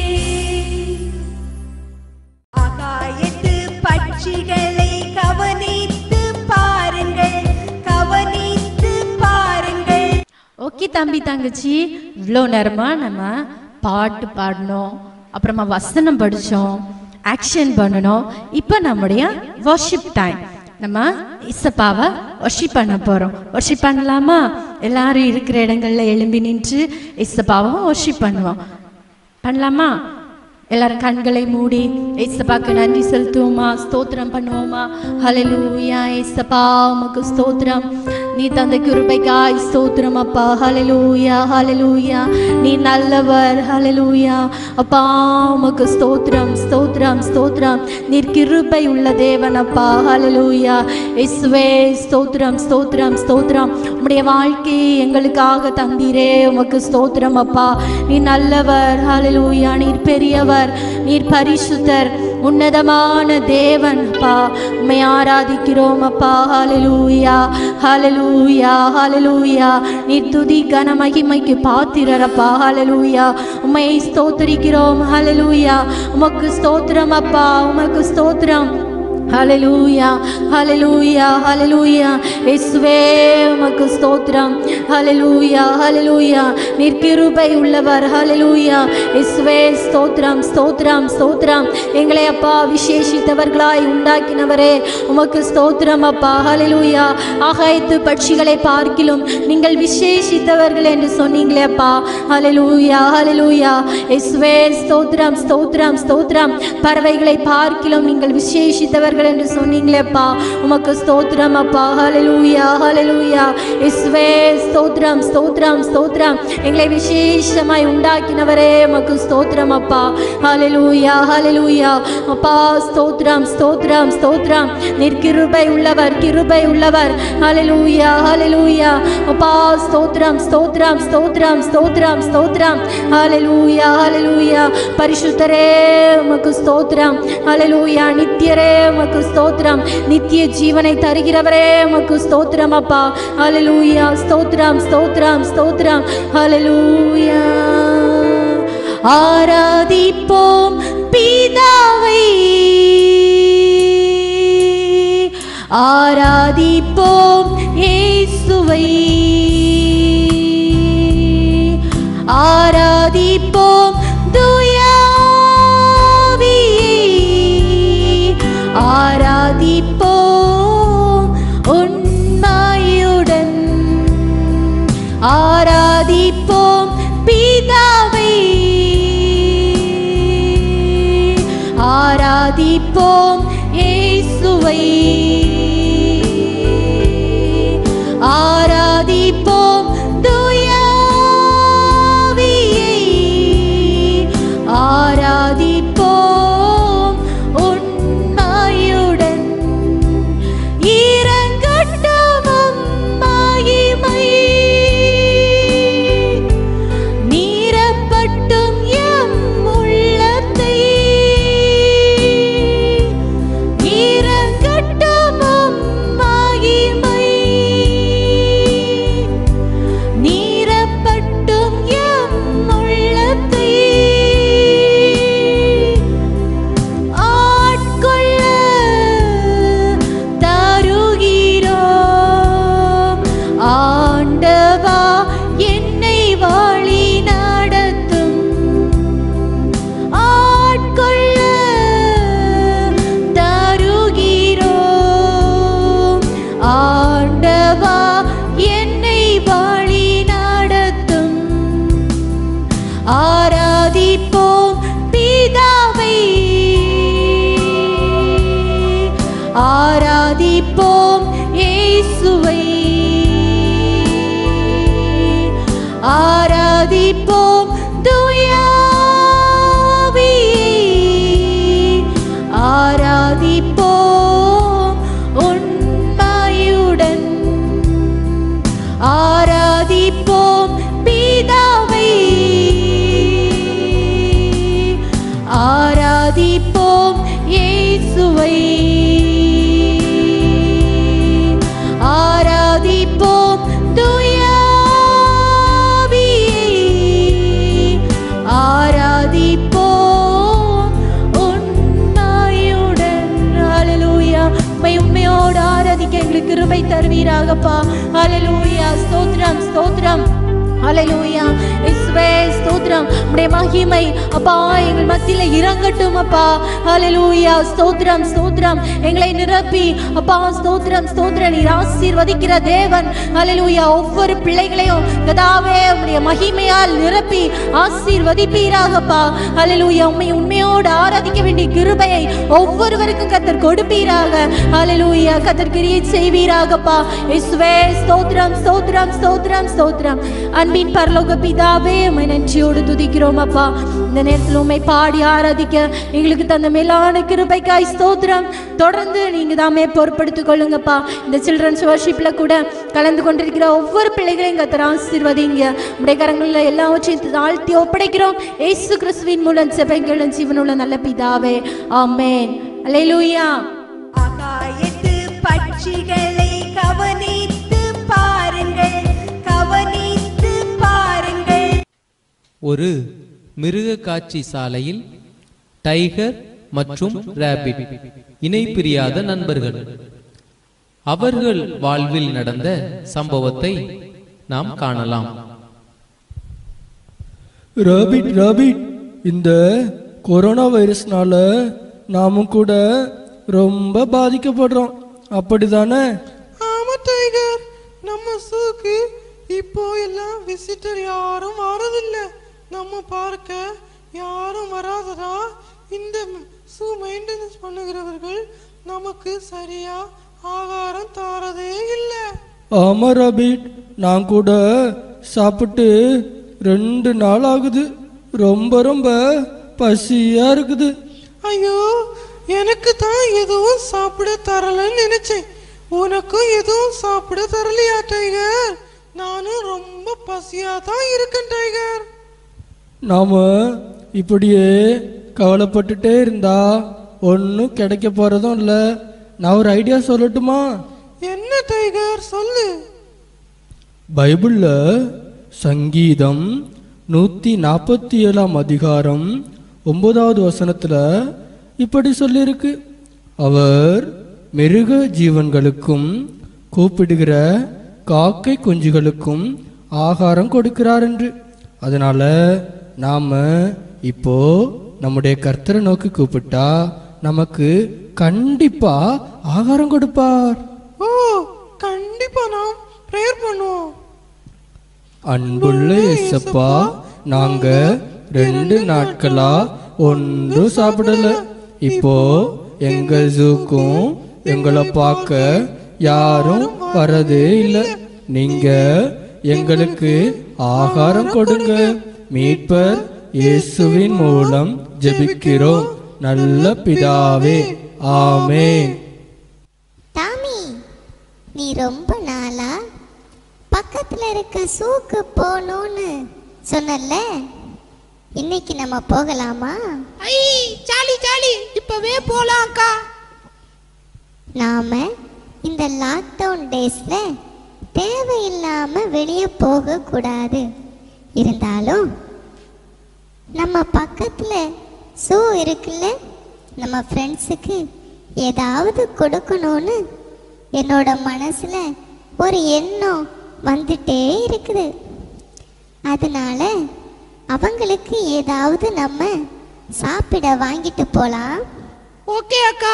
ஆகாயத்து பட்சிகளை கவனித்து பாருங்கள் கவனித்து பாருங்கள் ஓகே தம்பி தங்கச்சி இவ்வளோ நேரமா நம்ம பாட்டு பாடினோம் அப்புறமா வசனம் படித்தோம் ஆக்ஷன் பண்ணணும் இப்போ நம்முடைய வர்ஷிப் டைம் நம்ம இசப்பாவை வர்ஷிப் பண்ண போகிறோம் வர்ஷிப் பண்ணலாமா எல்லாரும் இருக்கிற இடங்கள்ல எழும்பி நின்று இசப்பாவை வர்ஷிப் பண்ணுவோம் பண்ணலாமா எல்லாரும் கண்களை மூடி ஏசப்பாக்கு நன்றி செலுத்துவோமா ஸ்தோத்திரம் பண்ணுவோமா ஹalleluya ஏசப்பா உமக்கு ஸ்தோத்திரம் நீ தந்த கிருபைக்காய் ஸ்தோத்திரம் அப்பா ஹalleluya ஹalleluya நீ நல்லவர் ஹalleluya அப்பா உமக்கு ஸ்தோத்திரம் ஸ்தோத்திரம் ஸ்தோத்திரம் நீர் கிருபை உள்ள தேவன் அப்பா ஹalleluya இயேசுவே ஸ்தோத்திரம் ஸ்தோத்திரம் ஸ்தோத்திரம் உம்முடைய வாழ்க்கையை எங்களுக்காக தந்தீரே உமக்கு ஸ்தோத்திரம் அப்பா நீ நல்லவர் ஹalleluya நீர் பெரியவர் நீர் பரிசுத்தர் உன்னதமான தேவன் அப்பா உம்மை ஆராதிக்கிறோம் அப்பா ஹalleluya ஹalleluya ஹalleluya நீர் துதி கன மகிமைக்கு பாத்திரர் அப்பா ஹalleluya உம்மை ஸ்தோத்திரிக்கிறோம் ஹalleluya உமக்கு ஸ்தோத்திரம் அப்பா உமக்கு ஸ்தோத்திரம் ஹalleluya ஹalleluya ஹalleluya இயேசுவே உமக்கு ஸ்தோத்திரம் ஹalleluya ஹalleluya நீர் கிருபை உள்ளவர் ஹalleluya இயேசுவே ஸ்தோத்திரம் ஸ்தோத்திரம் ஸ்தோத்திரம் எங்களை அப்பா விசேஷித்தவர்களாய் உண்டாக்கினவரே உமக்கு ஸ்தோத்திரம் அப்பா ஹalleluya ஆகாயத்து பட்சிகளை பார்க்கிலும் நீங்கள் விசேஷித்தவர்கள் என்று சொன்னீங்களே அப்பா ஹalleluya ஹalleluya இயேசுவே ஸ்தோத்திரம் ஸ்தோத்திரம் ஸ்தோத்திரம் பறவைகளை பார்க்கிலும் நீங்கள் விசேஷித்தவர்கள் செய்வீர்கள் என்று சொன்னீங்களேப்பா உமக்கு ஸ்தோத்திரம் அப்பா ஹalleluya ஹalleluya இஸ்வே ஸ்தோத்திரம் ஸ்தோத்திரம் ஸ்தோத்திரம் எங்களை விசேஷமாய் உண்டாக்கினவரே உமக்கு ஸ்தோத்திரம் அப்பா ஹalleluya ஹalleluya அப்பா ஸ்தோத்திரம் ஸ்தோத்திரம் ஸ்தோத்திரம் நீர் கிருபை உள்ளவர் கிருபை உள்ளவர் ஹalleluya ஹalleluya அப்பா ஸ்தோத்திரம் ஸ்தோத்திரம் ஸ்தோத்திரம் ஸ்தோத்திரம் ஸ்தோத்திரம் ஹalleluya ஹalleluya பரிசுத்தரே உமக்கு ஸ்தோத்திரம் ஹalleluya நித்தியரே உமக்கு ஸ்தோத்திரம் நித்திய ஜீவனை தருகிறவரே உமக்கு ஸ்தோத்திரம் அப்பா ஹalleluya ஸ்தோத்திரம் ஸ்தோத்திரம் ஸ்தோத்திரம் ஹalleluya ஆராதிப்போம் பிதாவை ஆராதிப்போம் இயேசுவை ஆராதிப்போம் துயாவியை ஆராதிப்போம் உண்மையுடன் ஆராதிப்போம் பிதாவை ஆராதிப்போம் இயேசுவை ஆராதிப்போம் துயாவியை ஆராதிப்போம் உண்மையுடன் இறங்கட்டும் மகிமை நீரப்பட்டும் எம் உள்ளத்தை இறங்கட்டும் மகிமை நீரப்பட்டும் எம் உள்ளத்தை ஆட்கொள்ள தருகிறோம் ஆண்டவா என்னை வழி நடத்தும் ஆட்கொள்ள தருகிறோம் ஆண்டவா என்னை வழி நடத்தும் ஆராதிப்போம் பிதாவை ஆராதிப்போம் இயேசுவை ஆராதிப்போம் துயாவியை ஆராதிப்போம் உண்மையுடன் ஆராதிப்போம் பிதாவை ஆராதிப்போம் இயேசுவை ஆராதிப்போம் துயாவியை ஆராதிப்போம் உண்மையுடன் ஹalleluya உம்மை உண்மையோடு ஆராதிக்க எங்களுக்கு கிருபை தருவீராகப்பா ஹalleluya ஸ்தோத்திரம் ஸ்தோத்திரம் ஹalleluya இஸ்வே ஸ்தோத்திரம் உம்முடைய மகிமை அப்பா எங்கள் மத்தியில இறங்கட்டும் அப்பா ஹalleluya ஸ்தோத்திரம் ஸ்தோத்திரம் எங்களை நிரப்பி அப்பா ஸ்தோத்திரம் ஸ்தோத்திரம் நீர் ஆசீர்வதிக்கிற தேவன் ஹalleluya ஒவ்வொரு பிள்ளைகளையும் கதாவே உம்முடைய மகிமையால் நிரப்பி ஆசீர்வதிப்பீராகப்பா ஹalleluya உம்மை உண்மையோடு ஆராதிக்க வேண்டிய கிருபையை ஒவ்வொருவருக்கும் கத்தர் கொடுப்பீராக ஹalleluya கத்தர் கிரியை செய்வீராகப்பா இயேசுவே ஸ்தோத்திரம் ஸ்தோத்திரம் ஸ்தோத்திரம் ஸ்தோத்திரம் அன்பின் பரலோக பிதாவே உம்மை நன்றியோடு துதிக்கிறோம் அப்பா இந்த நேரத்தில் உம்மை பாடி ஆராதிக்க எங்களுக்கு தந்த மேலான கிருபைக்காய் ஸ்தோத்திரம் தொடர்ந்து நீங்க தாமே பொறுப்படுத்திக் கொள்ளுங்கப்பா இந்த சில்ட்ரன்ஸ் வர்ஷிப்ல கூட கலந்து கொண்டிருக்கிற ஒவ்வொரு பிள்ளைகளையும் கத்தர் ஆசீர்வதிங்க உடைய கரங்களில் எல்லாவற்றையும் தாழ்த்தி ஒப்படைக்கிறோம் ஏசு கிறிஸ்துவின் மூலம் செபங்களும் ஜீவனுள்ள நல்ல பிதாவே ஆமென் அல்லேலூயா ஆகாயத்து பட்சிகளை கவனித்து பாருங்கள் கவனித்து பாருங்கள் ஒரு மிருக காட்சி சாலையில் டைகர் மற்றும் ராபிட் இணை பிரியாத நண்பர்கள் அவர்கள் வாழ்வில் நடந்த சம்பவத்தை நாம் காணலாம் ராபிட் ராபிட் இந்த கொரோனா வைரஸ்னால நாமும் கூட ரொம்ப பாதிக்கப்படுறோம் அப்படிதானே ஆமா டைகர் நம்ம சூக்கு இப்போ எல்லாம் விசிட்டர் யாரும் வரதில்ல நம்ம பார்க்க யாரும் வராததா இந்த சூ மெயின்டெனன்ஸ் பண்ணுகிறவர்கள் நமக்கு சரியா ஆகாரம் தாரதே இல்லை ஆமா ராபிட் நான் கூட சாப்பிட்டு ரெண்டு நாள் ஆகுது ரொம்ப ரொம்ப பசியா இருக்குது ஐயோ எனக்கு தான் எதுவும் சாப்பிட தரலன்னு நினைச்சேன் உனக்கும் எதுவும் சாப்பிட தரலையா டைகர் நானும் ரொம்ப பசியா தான் இருக்கேன் டைகர் நாம இப்படியே கவலைப்பட்டுட்டே இருந்தா ஒன்றும் கிடைக்க போறதும் இல்லை நான் ஒரு ஐடியா சொல்லட்டுமா என்ன டைகர் சொல்லு பைபிள்ல சங்கீதம் நூத்தி நாற்பத்தி ஏழாம் அதிகாரம் ஒன்பதாவது வசனத்துல இப்படி சொல்லியிருக்கு அவர் மிருக ஜீவன்களுக்கும் கூப்பிடுகிற காக்கை குஞ்சுகளுக்கும் ஆகாரம் கொடுக்கிறார் என்று அதனால நாம இப்போ நம்முடைய கர்த்தரை நோக்கி கூப்பிட்டா நமக்கு கண்டிப்பா ஆகாரம் கொடுப்பார் ஓ கண்டிப்பா நாம் ப்ரேயர் பண்ணுவோம் அன்புள்ள இயேசப்பா நாங்க ரெண்டு நாட்களா ஒன்றும் சாப்பிடல இப்போ எங்க ஜூக்கும் எங்களை பார்க்க யாரும் வரதே இல்லை நீங்க எங்களுக்கு ஆகாரம் கொடுங்க மீட்பர் இயேசுவின் மூலம் ஜெபிக்கிறோம் நல்ல பிதாவே ஆமென் டாமி நீ ரொம்ப நாளா பக்கத்துல இருக்க சூக்கு போகணும்னு சொன்னல இன்னைக்கு நம்ம போகலாமா ஐ ஜாலி ஜாலி இப்பவே போலாம் அக்கா நாம இந்த லாக்டவுன் டேஸ்ல தேவையில்லாம வெளியே போக கூடாது இருந்தாலும் நம்ம பக்கத்துல சூ இருக்குல்ல நம்ம ஃப்ரெண்ட்ஸுக்கு ஏதாவது கொடுக்கணும்னு என்னோட மனசுல ஒரு எண்ணம் வந்துட்டே இருக்குது அதனால அவங்களுக்கு ஏதாவது நம்ம சாப்பிட வாங்கிட்டு போலாம் ஓகே அக்கா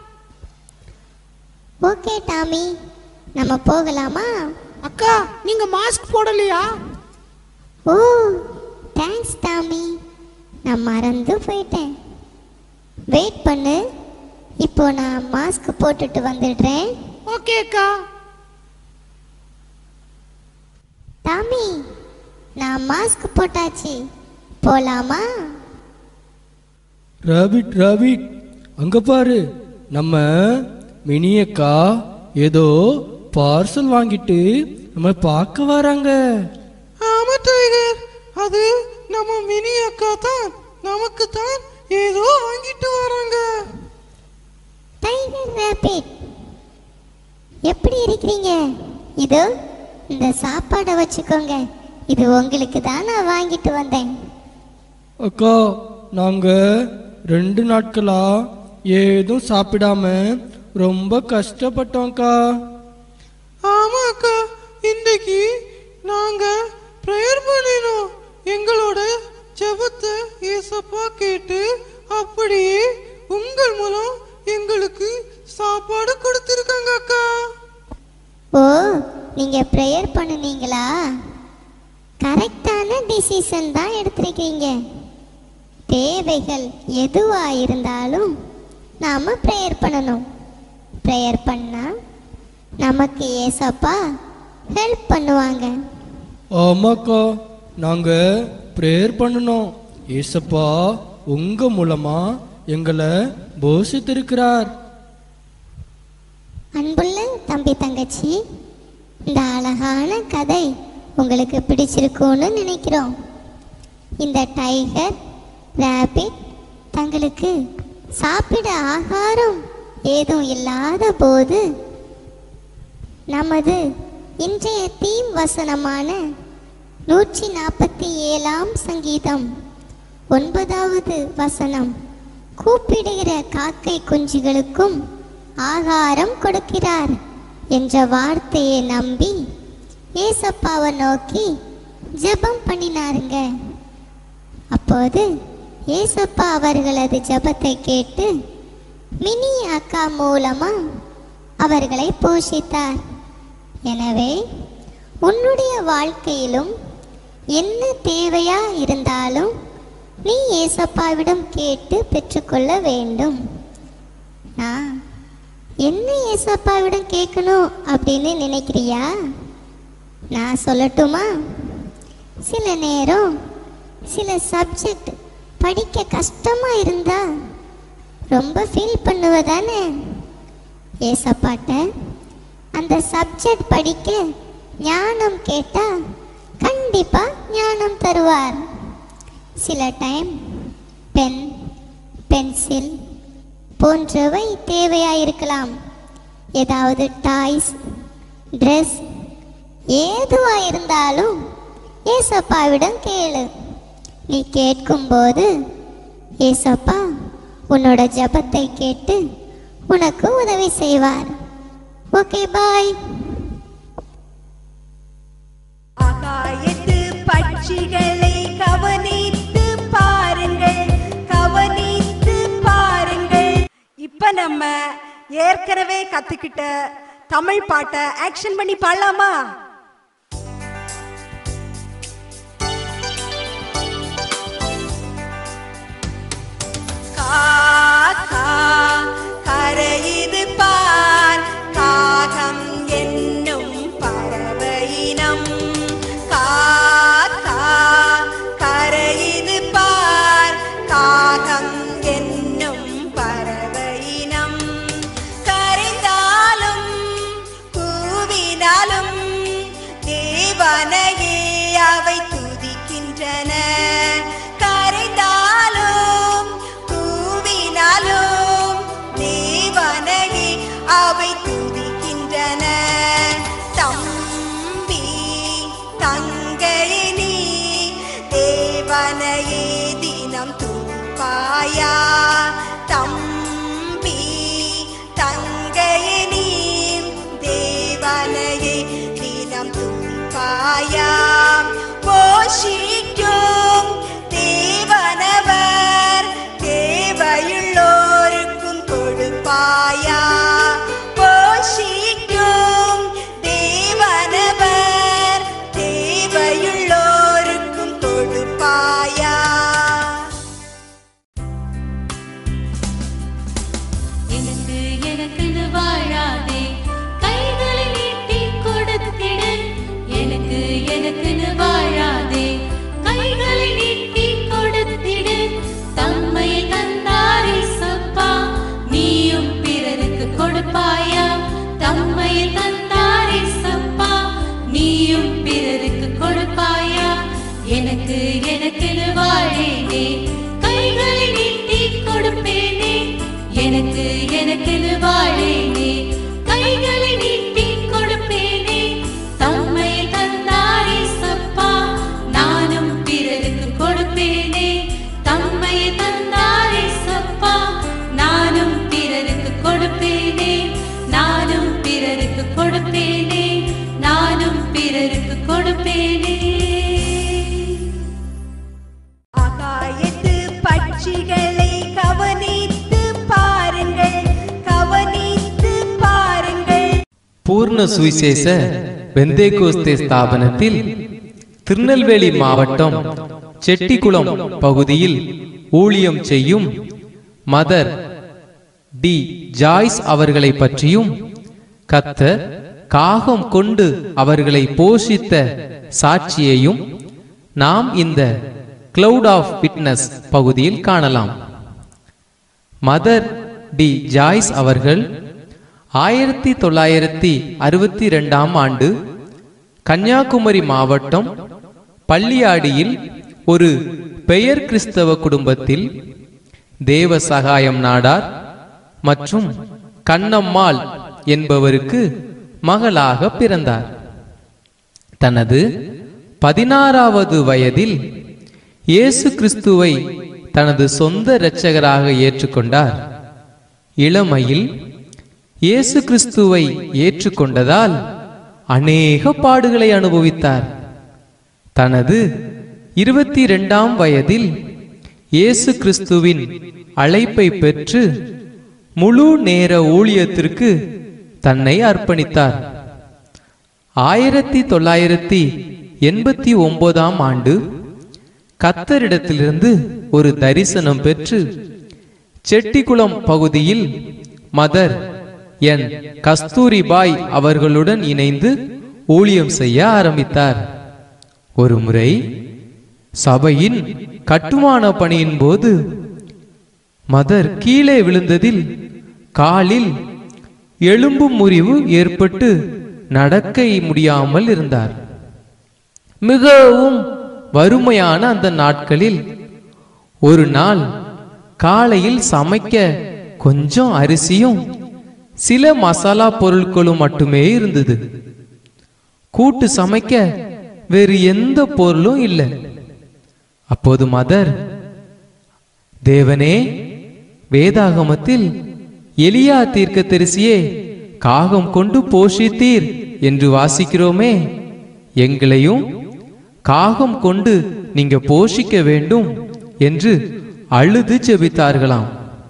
ஓகே டாமி நம்ம போகலாமா அக்கா நீங்க மாஸ்க் போடலையா ஓ தேங்க்ஸ் டாமி நான் மறந்து போயிட்டேன் வெயிட் பண்ணு இப்போ நான் மாஸ்க் போட்டுட்டு வந்துடுறேன் ஓகே அக்கா டாமி நான் மாஸ்க் போட்டாச்சு போலாமா ராபிட் ராபிட் அங்க பாரு நம்ம மினியக்கா ஏதோ பார்சல் வாங்கிட்டு நம்ம பார்க்க வராங்க ஆமா டைகர் அது நம்ம மினி அக்கா தான் நமக்கு தான் ஏதோ வாங்கிட்டு வராங்க டைகர் ரேபிட் எப்படி இருக்கிறீங்க இதோ இந்த சாப்பாடை வச்சுக்கோங்க இது உங்களுக்கு தான் நான் வாங்கிட்டு வந்தேன் அக்கா நாங்க ரெண்டு நாட்களா ஏதும் சாப்பிடாம ரொம்ப கஷ்டப்பட்டோம்க்கா ஆமா அக்கா இன்னைக்கு நாங்க ப்ரேயர் பண்ணினோம் எங்களோட ஜெபத்தை ஏசப்பா கேட்டு அப்படியே உங்கள் மூலம் எங்களுக்கு சாப்பாடு கொடுத்திருக்காங்க அக்கா ஓ நீங்க ப்ரேயர் பண்ணுனீங்களா கரெக்டான டிசிஷன் தான் எடுத்திருக்கீங்க தேவைகள் எதுவா இருந்தாலும் நாம ப்ரேயர் பண்ணணும் ப்ரேயர் பண்ணா நமக்கு ஏசப்பா ஹெல்ப் பண்ணுவாங்க ஆமாக்கா நாங்க ப்ரேயர் பண்ணணும் ஏசப்பா உங்க மூலமா எங்களை போஷித்திருக்கிறார் அன்புள்ள தம்பி தங்கச்சி இந்த அழகான கதை உங்களுக்கு பிடிச்சிருக்கும்னு நினைக்கிறோம் இந்த டைகர் ரேபிட் தங்களுக்கு சாப்பிட ஆகாரம் ஏதும் இல்லாத போது நமது இன்றைய தீம் வசனமான நூற்றி நாற்பத்தி ஏழாம் சங்கீதம் ஒன்பதாவது வசனம் கூப்பிடுகிற காக்கை குஞ்சுகளுக்கும் ஆகாரம் கொடுக்கிறார் என்ற வார்த்தையை நம்பி ஏசப்பாவை நோக்கி ஜெபம் பண்ணினாருங்க அப்போது ஏசப்பா அவர்களது ஜெபத்தை கேட்டு மினி அக்கா மூலமா அவர்களை போஷித்தார் எனவே உன்னுடைய வாழ்க்கையிலும் என்ன தேவையா இருந்தாலும் நீ ஏசப்பாவிடம் கேட்டு பெற்றுக்கொள்ள வேண்டும் நான் என்ன ஏசப்பாவிடம் கேட்கணும் அப்படின்னு நினைக்கிறியா நான் சொல்லட்டுமா சில நேரம் சில சப்ஜெக்ட் படிக்க கஷ்டமா இருந்தா ரொம்ப ஃபீல் பண்ணுவதானே ஏசப்பாட்ட அந்த சப்ஜெக்ட் படிக்க ஞானம் கேட்டா கண்டிப்பா ஞானம் தருவார் சில டைம் பென் பென்சில் போன்றவை தேவையாயிருக்கலாம் ஏதாவது டாய்ஸ் ட்ரெஸ் ஏதுவா இருந்தாலும் ஏசப்பாவிடம் கேளு நீ கேட்கும்போது ஏசப்பா உன்னோட ஜெபத்தை கேட்டு உனக்கு உதவி செய்வார் ஓகே பாய் ஆகாயத்து பட்சிகளை கவனித்து பாருங்கள் கவனித்து பாருங்கள் இப்ப நம்ம ஏற்கனவே கத்துக்கிட்ட தமிழ் பாட்டை ஆக்ஷன் பண்ணி பாடலாமா காக்கா கரையுது பார் காகம் என்னும் பறவையினம் காக்கா கரையுது பார் காகம் என்னும் பறவையினம் கரைந்தாலும் கூவினாலும் தேவனையே அவை துதிக்கின்றன கரைந்தாலும் கூவினாலும் தேவனையே அவை துதிக்கின்றன தம்பி தங்கையே நீ தேவனையே தினம் துதிப்பாயா தம்பி தங்கையே நீ தேவனையே தினம் துதிப்பாயா போஷிக்கும் தேவனவர் தேவையுள்ளோருக்கும் கொடுப்பாயா போஷிக்கும் தேவனவர் தேவையுள்ளோருக்கும் கொடுப்பாயா எனக்கு எனக்குன்னு வாழாதே கைகளை நீட்டி கொடுத்திடு எனக்கு எனக்குன்னு வாழாதே கைகளை நீட்டி கொடுத்திடு தம்மை தந்தாரே சப்பா நீயும் பிறருக்கு கொடுப்பாயா தம்மை தந்தாரே சப்பா நீயும் பிறருக்கு கொடுப்பாயா எனக்கு எனக்குன்னு வாழேனே கைகளை நீட்டி கொடுப்பேனே எனக்கு எனக்குன்னு வாழேனே கைகளை நீட்டி கொடுப்பேனே தம்மை தந்தாரே சப்பா நானும் பிறருக்கு கொடுப்பேனே தம்மை தந்தாரே சப்பா நானும் பிறருக்கு கொடுப்பேனே நானும் பிறருக்கு கொடுப்பேனே நானும் பிறருக்கு கொடுப்பேனே ஆகாயத்து பட்சிகளை கவனித்து பாருங்கள் கவனித்து பாருங்கள் பூர்ண சுவிசேஷ பெந்தேகோஸ்தே ஸ்தாபனத்தில் திருநெல்வேலி மாவட்டம் செட்டிக்குளம் பகுதியில் ஊழியம் செய்யும் மதர் டி ஜாய்ஸ் அவர்களை பற்றியும் கத்தர் காகம் கொண்டு அவர்களை போஷித்த சாட்சியையும் நாம் இந்த கிளவுட் ஆஃப் விட்னஸ் பகுதியில் காணலாம் மதர் டி ஜாய்ஸ் அவர்கள் ஆயிரத்தி தொள்ளாயிரத்தி அறுபத்தி ரெண்டாம் ஆண்டு கன்னியாகுமரி மாவட்டம் பள்ளியாடியில் ஒரு பெயர் கிறிஸ்தவ குடும்பத்தில் தேவ சகாயம் நாடார் மற்றும் கண்ணம்மாள் என்பவருக்கு மகளாக பிறந்தார் தனது பதினாறாவது வயதில் இயேசு கிறிஸ்துவை தனது சொந்த இரட்சகராக ஏற்றுக்கொண்டார் இளமையில் இயேசு கிறிஸ்துவை ஏற்றுக்கொண்டதால் அநேக பாடுகளை அனுபவித்தார் தனது இருபத்தி இரண்டாம் வயதில் இயேசு கிறிஸ்துவின் அழைப்பை பெற்று முழு நேர ஊழியத்திற்கு தன்னை அர்ப்பணித்தார் ஆயிரத்தி தொள்ளாயிரத்தி எண்பத்தி ஒன்பதாம் ஆண்டு கத்தரிடத்திலிருந்து ஒரு தரிசனம் பெற்று செட்டிக்குளம் பகுதியில் மதர் என் கஸ்தூரிபாய் அவர்களுடன் இணைந்து ஊழியம் செய்ய ஆரம்பித்தார் ஒரு முறை சபையின் கட்டுமான பணியின் போது மதர் கீழே விழுந்ததில் காலில் எலும்பு முறிவு ஏற்பட்டு நடக்க முடியாமல் இருந்தார் மிகவும் வறுமையான அந்த நாட்களில் ஒரு நாள் காலையில் சமைக்க கொஞ்சம் அரிசியும் சில மசாலா பொருட்களும் மட்டுமே இருந்தது கூட்டு சமைக்க வேறு எந்த பொருளும் இல்லை அப்போது மதர் தேவனே வேதாகமத்தில் எலியா தீர்க்கதரிசியே காகம் கொண்டு போஷித்தீர் என்று வாசிக்கிறோமே எங்களையும் காகம் கொண்டு நீங்க போஷிக்க வேண்டும் என்று அழுது ஜெபித்தார்களாம்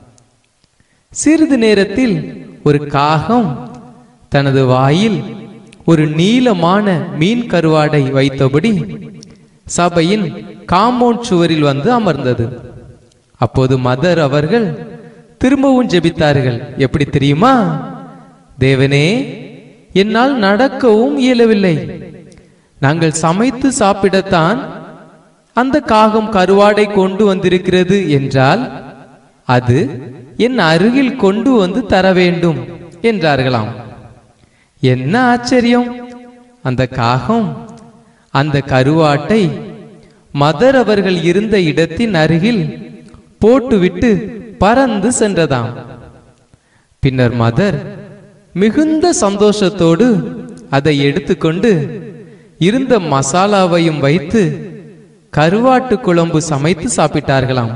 சிறிது நேரத்தில் ஒரு காகம் தனது வாயில் ஒரு நீளமான மீன் கருவாடை வைத்தபடி சபையின் காம்பவுண்ட் சுவரில் வந்து அமர்ந்தது அப்போது மதர் அவர்கள் திரும்பவும் ஜெபித்தார்கள் எப்படி தெரியுமா தேவனே என்னால் நடக்கவும் இயலவில்லை நாங்கள் சமைத்து சாப்பிடத்தான் அந்த காகம் கருவாடை கொண்டு வந்திருக்கிறது என்றால் அது என் அருகில் கொண்டு வந்து தர வேண்டும் என்றார்களாம் என்ன ஆச்சரியம் அந்த காகம் அந்த கருவாட்டை மதர் அவர்கள் இருந்த இடத்தின் அருகில் போட்டுவிட்டு பறந்து சென்றதாம் பின்னர் மதர் மிகுந்த சந்தோஷத்தோடு அதை எடுத்துக்கொண்டு இருந்த மசாலாவையும் வைத்து கருவாட்டு குழம்பு சமைத்து சாப்பிட்டார்களாம்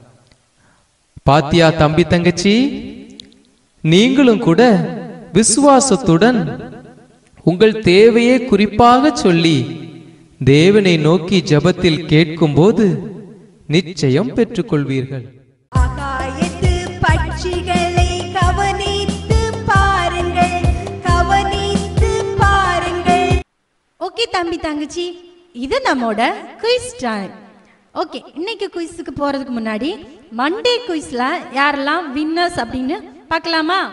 பாத்தியா தம்பி தங்கச்சி நீங்களும் கூட விசுவாசத்துடன் உங்கள் தேவையை குறிப்பாக சொல்லி தேவனை நோக்கி ஜெபத்தில் கேட்கும்போது நிச்சயம் பெற்றுக்கொள்வீர்கள் ஆகாயத்து பட்சிகளை கவனித்து பாருங்கள் கவனித்து பாருங்கள் ஓகே தம்பி தங்கச்சி இது நம்மோட குயிஸ் டைம் ஓகே இன்னைக்கு குயிஸுக்கு போறதுக்கு முன்னாடி மண்டே குயிஸ்ல யாரெல்லாம் வின்னர்ஸ் அப்படின்னு பார்க்கலாமா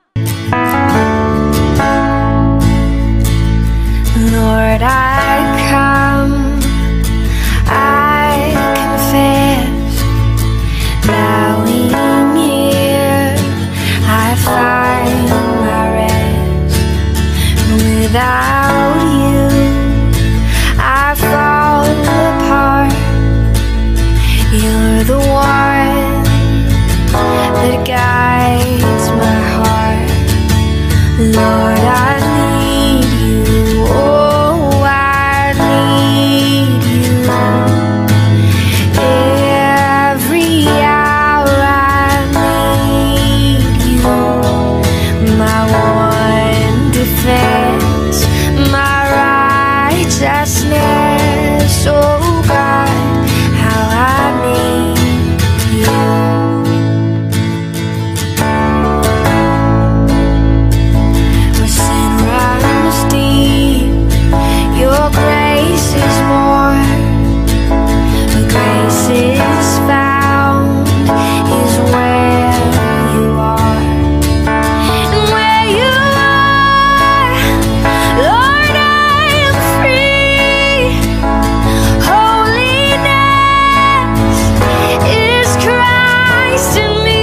Lord, I come, I confess, bowing here, I find my rest. Without you, I fall apart. You're the one that guides my heart. Lord, I need you. Oh, I need you. Every hour I need you. My one defense, my righteousness. Oh, God, how I need you. Where sin runs deep, your grace is more. Where grace is found is where you are. And where you are, Lord, I am free. Holiness is Christ in me.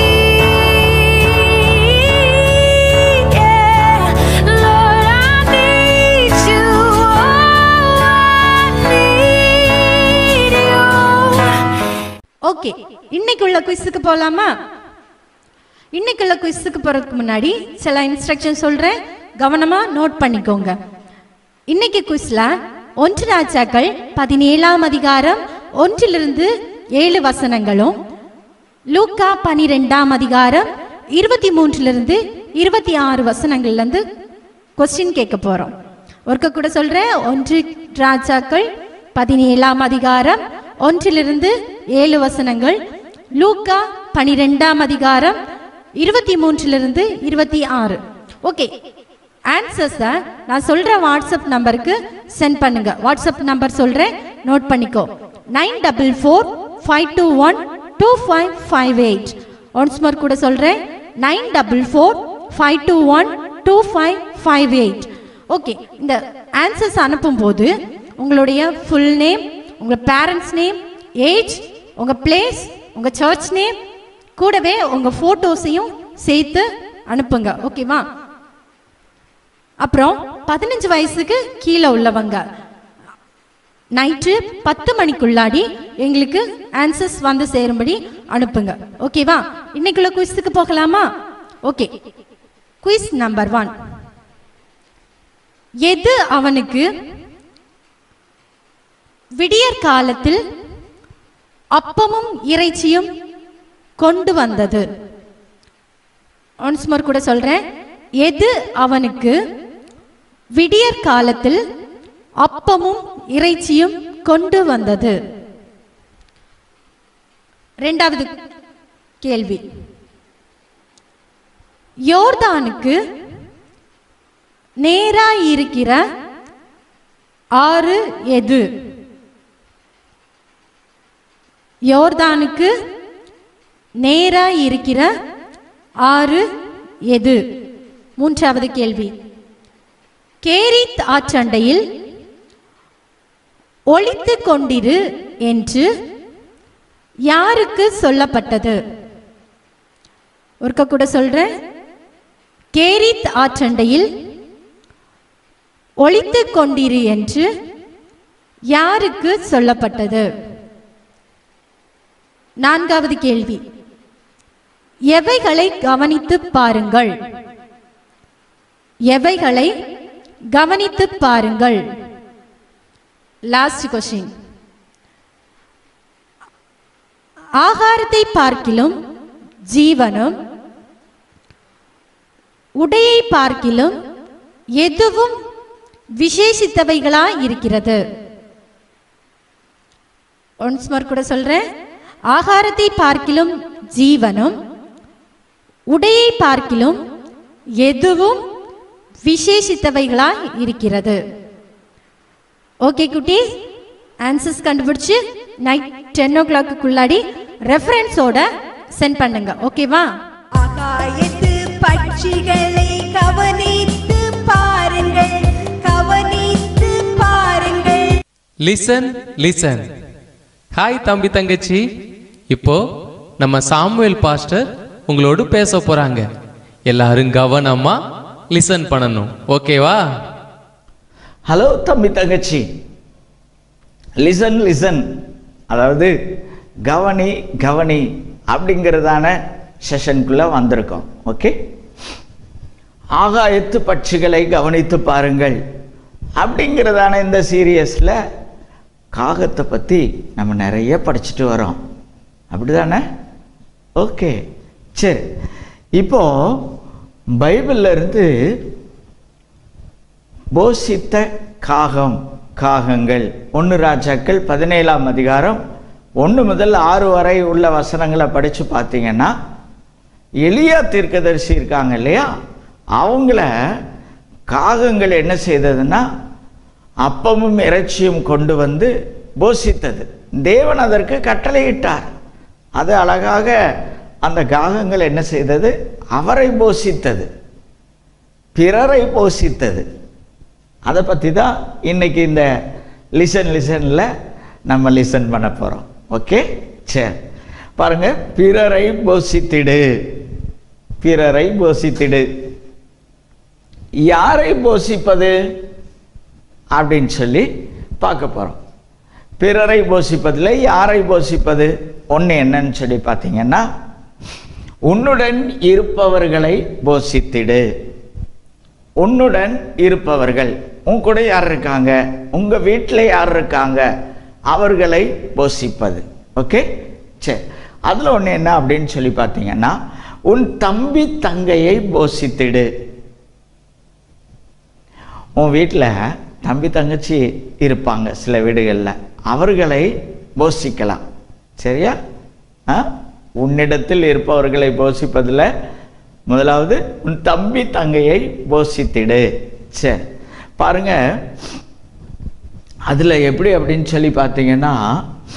Yeah, Lord, I need you. Oh, I need you. Okay இன்னைக்குள்ள குயிஸுக்கு போலாமா இன்னைக்குள்ள குயிஸுக்கு போறதுக்கு முன்னாடி சில instruction சொல்றேன் கவனமா note பண்ணிக்கோங்க இன்னைக்கு குயிஸ்ல ஒன்று ராஜாக்கள் பதினேழாம் அதிகாரம் ஒன்றிலிருந்து ஏழு வசனங்களும் லூக்கா பனிரெண்டாம் அதிகாரம் இருபத்தி மூன்றிலிருந்து இருபத்தி ஆறு வசனங்கள்ல இருந்து கொஸ்டின் கேட்க போறோம் ஒருக்க கூட சொல்றேன் ஒன்று ராஜாக்கள் பதினேழாம் அதிகாரம் ஒன்றிலிருந்து ஏழு வசனங்கள் லூக்கா பனிரெண்டாம் அதிகாரம் இருபத்தி மூன்றிலிருந்து இருபத்தி ஆறு ஓகே ஆன்சர்ஸை நான் சொல்ற வாட்ஸ்அப் நம்பருக்கு சென்ட் பண்ணுங்க வாட்ஸ்அப் நம்பர் சொல்றேன் நோட் பண்ணிக்கோ nine double four five two one two five five eight once more கூட சொல்றேன் nine double four five two one two five five eight okay இந்த ஆன்சர்ஸ் அனுப்பும்போது உங்களுடைய ஃபுல் நேம் உங்கள் பேரண்ட்ஸ் நேம் ஏஜ் உங்கள் place உங்கள் church name கூடவே உங்கள் ஃபோட்டோஸையும் சேர்த்து அனுப்புங்க ஓகேவா அப்புறம் பதினஞ்சு வயசுக்கு கீழே உள்ளவங்க நைட்டு பத்து மணிக்குள்ளாடி எங்களுக்கு ஆன்சர்ஸ் வந்து சேரும்படி அனுப்புங்க ஓகேவா இன்னைக்குள்ள குயிஸுக்கு போகலாமா ஓகே குயிஸ் நம்பர் ஒன் எது அவனுக்கு விடியற் காலத்தில் அப்பமும் இறைச்சியும் கொண்டு வந்தது ஒன்ஸ் மோர் கூட சொல்றேன் எது அவனுக்கு விடியற் காலத்தில் அப்பமும் இறைச்சியும் கொண்டு வந்தது இரண்டாவது கேள்வி யோர்தானுக்கு நேராய் இருக்கிற ஆறு எது யோர்தானுக்கு நேராய் இருக்கிற ஆறு எது மூன்றாவது கேள்வி கேரித் ஆற்றண்டையில் ஒளித்து கொண்டிரு என்று யாருக்கு சொல்லப்பட்டது ஒருக்க கூட சொல்றேன் கேரித் ஆற்றண்டையில் ஒளித்து கொண்டிரு என்று யாருக்கு சொல்லப்பட்டது நான்காவது கேள்வி எவைகளை கவனித்து பாருங்கள் எவைகளை கவனித்து பாருங்கள் லாஸ்ட் கொஸ்டின் ஆகாரத்தை பார்க்கிலும் ஜீவனும் உடையை பார்க்கிலும் எதுவும் விசேஷித்தவைகளா இருக்கிறது ஒன்ஸ் மோர் கூட சொல்றேன் ஆகாரத்தை பார்க்கிலும் ஜீவனும் உடையை பார்க்கிலும் எதுவும் விசேஷித்தவைகளா இருக்கிறது ஓகே குட்டீஸ் ஆன்சர்ஸ் கண்டுபிடிச்சு நைட் டென் ஓ கிளாக்குள்ளாடி ரெஃபரன்ஸோட சென்ட் பண்ணுங்க ஓகேவா ஆகாயத்து பட்சிகளை கவனித்து பாருங்கள் கவனித்து பாருங்கள் லிசன் லிசன் ஹாய் தம்பி தங்கச்சி இப்போ நம்ம சாமுவேல் பாஸ்டர் உங்களோடு பேச போறாங்க எல்லாரும் கவனமா லிசன் பண்ணணும் ஓகேவா ஹலோ தம்பி தங்கச்சி லிசன் லிசன் அதாவது கவனி கவனி அப்படிங்கிறதான செஷனுக்குள்ளே வந்திருக்கோம் ஓகே ஆகாயத்து பட்சிகளை கவனித்து பாருங்கள் அப்படிங்கிறதான இந்த சீரியஸில் காகத்தை பற்றி நம்ம நிறைய படிச்சுட்டு வரோம் அப்படிதானே ஓகே சரி இப்போ பைபிள்ல இருந்து போஷித்த காகம் காகங்கள் ஒன்று ராஜாக்கள் பதினேழாம் அதிகாரம் ஒன்று முதல் ஆறு வரை உள்ள வசனங்களை படித்து பார்த்தீங்கன்னா எளியா தீர்க்கதரிசி இருக்காங்க இல்லையா அவங்கள காகங்கள் என்ன செய்ததுன்னா அப்பமும் இறைச்சியும் கொண்டு வந்து போஷித்தது தேவன் அதற்கு கட்டளையிட்டார் அது அழகாக அந்த காகங்கள் என்ன செய்தது அவரை போஷித்தது பிறரை போஷித்தது அதை பற்றி தான் இன்னைக்கு இந்த லிசன் லிசனில் நம்ம லிசன் பண்ண போகிறோம் ஓகே சரி பாருங்க பிறரை போஷித்திடு பிறரை போஷித்திடு யாரை போஷிப்பது அப்படின்னு சொல்லி பார்க்க போகிறோம் பிறரை போஷிப்பதில் யாரை போஷிப்பது ஒன்று என்னன்னு சொல்லி பார்த்தீங்கன்னா உன்னுடன் இருப்பவர்களை போஷித்திடு உன்னுடன் இருப்பவர்கள் உன் கூட யார் இருக்காங்க உங்க வீட்டில் யார் இருக்காங்க அவர்களை போஷிப்பது ஓகே சரி அதில் ஒன்று என்ன அப்படின்னு சொல்லி பார்த்தீங்கன்னா உன் தம்பி தங்கையை போஷித்திடு உன் வீட்டில் தம்பி தங்கச்சி இருப்பாங்க சில வீடுகளில் அவர்களை போஷிக்கலாம் சரியா ஆ உன்னிடத்தில் இருப்பவர்களை போஷிப்பதில் முதலாவது உன் தம்பி தங்கையை போஷித்திடு சரி பாருங்க அதில் எப்படி அப்படின்னு சொல்லி பார்த்தீங்கன்னா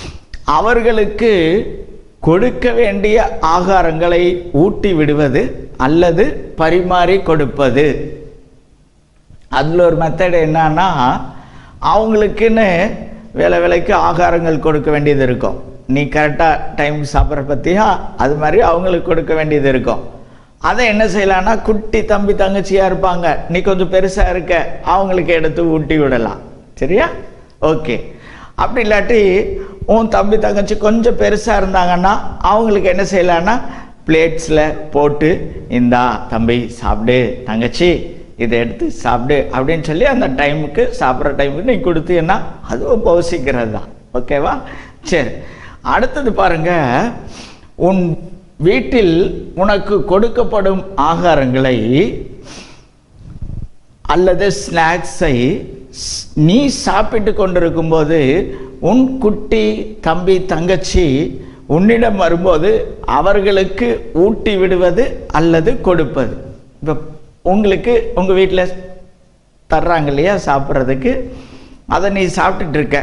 அவர்களுக்கு கொடுக்க வேண்டிய ஆகாரங்களை ஊட்டி விடுவது அல்லது பரிமாறி கொடுப்பது அதில் ஒரு மெத்தட் என்னன்னா அவங்களுக்குன்னு வேலை வேலைக்கு ஆகாரங்கள் கொடுக்க வேண்டியது இருக்கும் நீ கரெக்டாக டைம் சாப்பிட்ற பற்றியா அது மாதிரி அவங்களுக்கு கொடுக்க வேண்டியது இருக்கும் அதை என்ன செய்யலாம்னா குட்டி தம்பி தங்கச்சியாக இருப்பாங்க நீ கொஞ்சம் பெருசாக இருக்க அவங்களுக்கு எடுத்து ஊட்டி விடலாம் சரியா ஓகே அப்படி இல்லாட்டி உன் தம்பி தங்கச்சி கொஞ்சம் பெருசாக இருந்தாங்கன்னா அவங்களுக்கு என்ன செய்யலாம்னா பிளேட்ஸில் போட்டு இந்தா தம்பி சாப்பிடு தங்கச்சி இதை எடுத்து சாப்பிடு அப்படின்னு சொல்லி அந்த டைமுக்கு சாப்பிட்ற டைமுக்கு நீ கொடுத்தீங்கன்னா அதுவும் பௌசிக்கிறது தான் ஓகேவா சரி அடுத்தது பாருங்க உன் வீட்டில் உனக்கு கொடுக்கப்படும் ஆகாரங்களை அல்லது ஸ்நாக்ஸை ஸ்- நீ சாப்பிட்டு கொண்டிருக்கும்போது உன் குட்டி தம்பி தங்கச்சி உன்னிடம் வரும்போது அவர்களுக்கு ஊட்டி விடுவது அல்லது கொடுப்பது இப்போ உங்களுக்கு உங்கள் வீட்டில் தர்றாங்க இல்லையா சாப்பிட்றதுக்கு அதை நீ சாப்பிட்டுட்டு இருக்க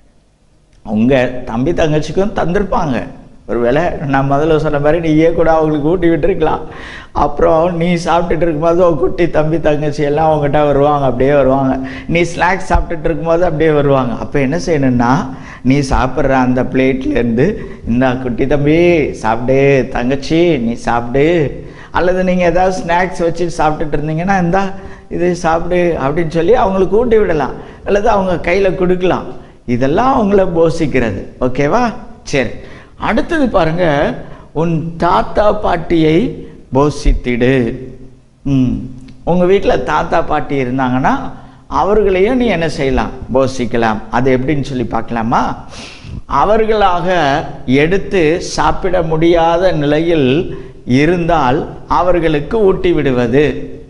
உங்கள் தம்பி தங்கச்சிக்கும் தந்திருப்பாங்க ஒருவேளை நான் முதல்ல சொன்ன மாதிரி நீயே கூட அவங்களுக்கு ஊட்டி விட்டுருக்கலாம் அப்புறம் நீ சாப்பிட்டுட்டு இருக்கும்போது உன் குட்டி தம்பி தங்கச்சி எல்லாம் உங்ககிட்ட வருவாங்க அப்படியே வருவாங்க நீ ஸ்நாக்ஸ் சாப்பிட்டுட்டு இருக்கும்போது அப்படியே வருவாங்க அப்போ என்ன செய்யணும்னா நீ சாப்பிட்ற அந்த பிளேட்லேருந்து இந்த குட்டி தம்பி சாப்பிடு தங்கச்சி நீ சாப்பிடு அல்லது நீங்கள் ஏதாவது ஸ்நாக்ஸ் வச்சு சாப்பிட்டுட்டு இருந்தீங்கன்னா இந்தா இது சாப்பிடு அப்படின்னு சொல்லி அவங்களுக்கு ஊட்டி விடலாம் அல்லது அவங்க கையில் கொடுக்கலாம் இதெல்லாம் அவங்கள போஷிக்கிறது ஓகேவா சரி அடுத்தது பாருங்க உன் தாத்தா பாட்டியை போஷித்திடு ம் உங்கள் வீட்டில் தாத்தா பாட்டி இருந்தாங்கன்னா அவர்களையும் நீ என்ன செய்யலாம் போஷிக்கலாம் அது எப்படின்னு சொல்லி பார்க்கலாமா அவர்களாக எடுத்து சாப்பிட முடியாத நிலையில் இருந்தால் அவர்களுக்கு ஊட்டி விடுவது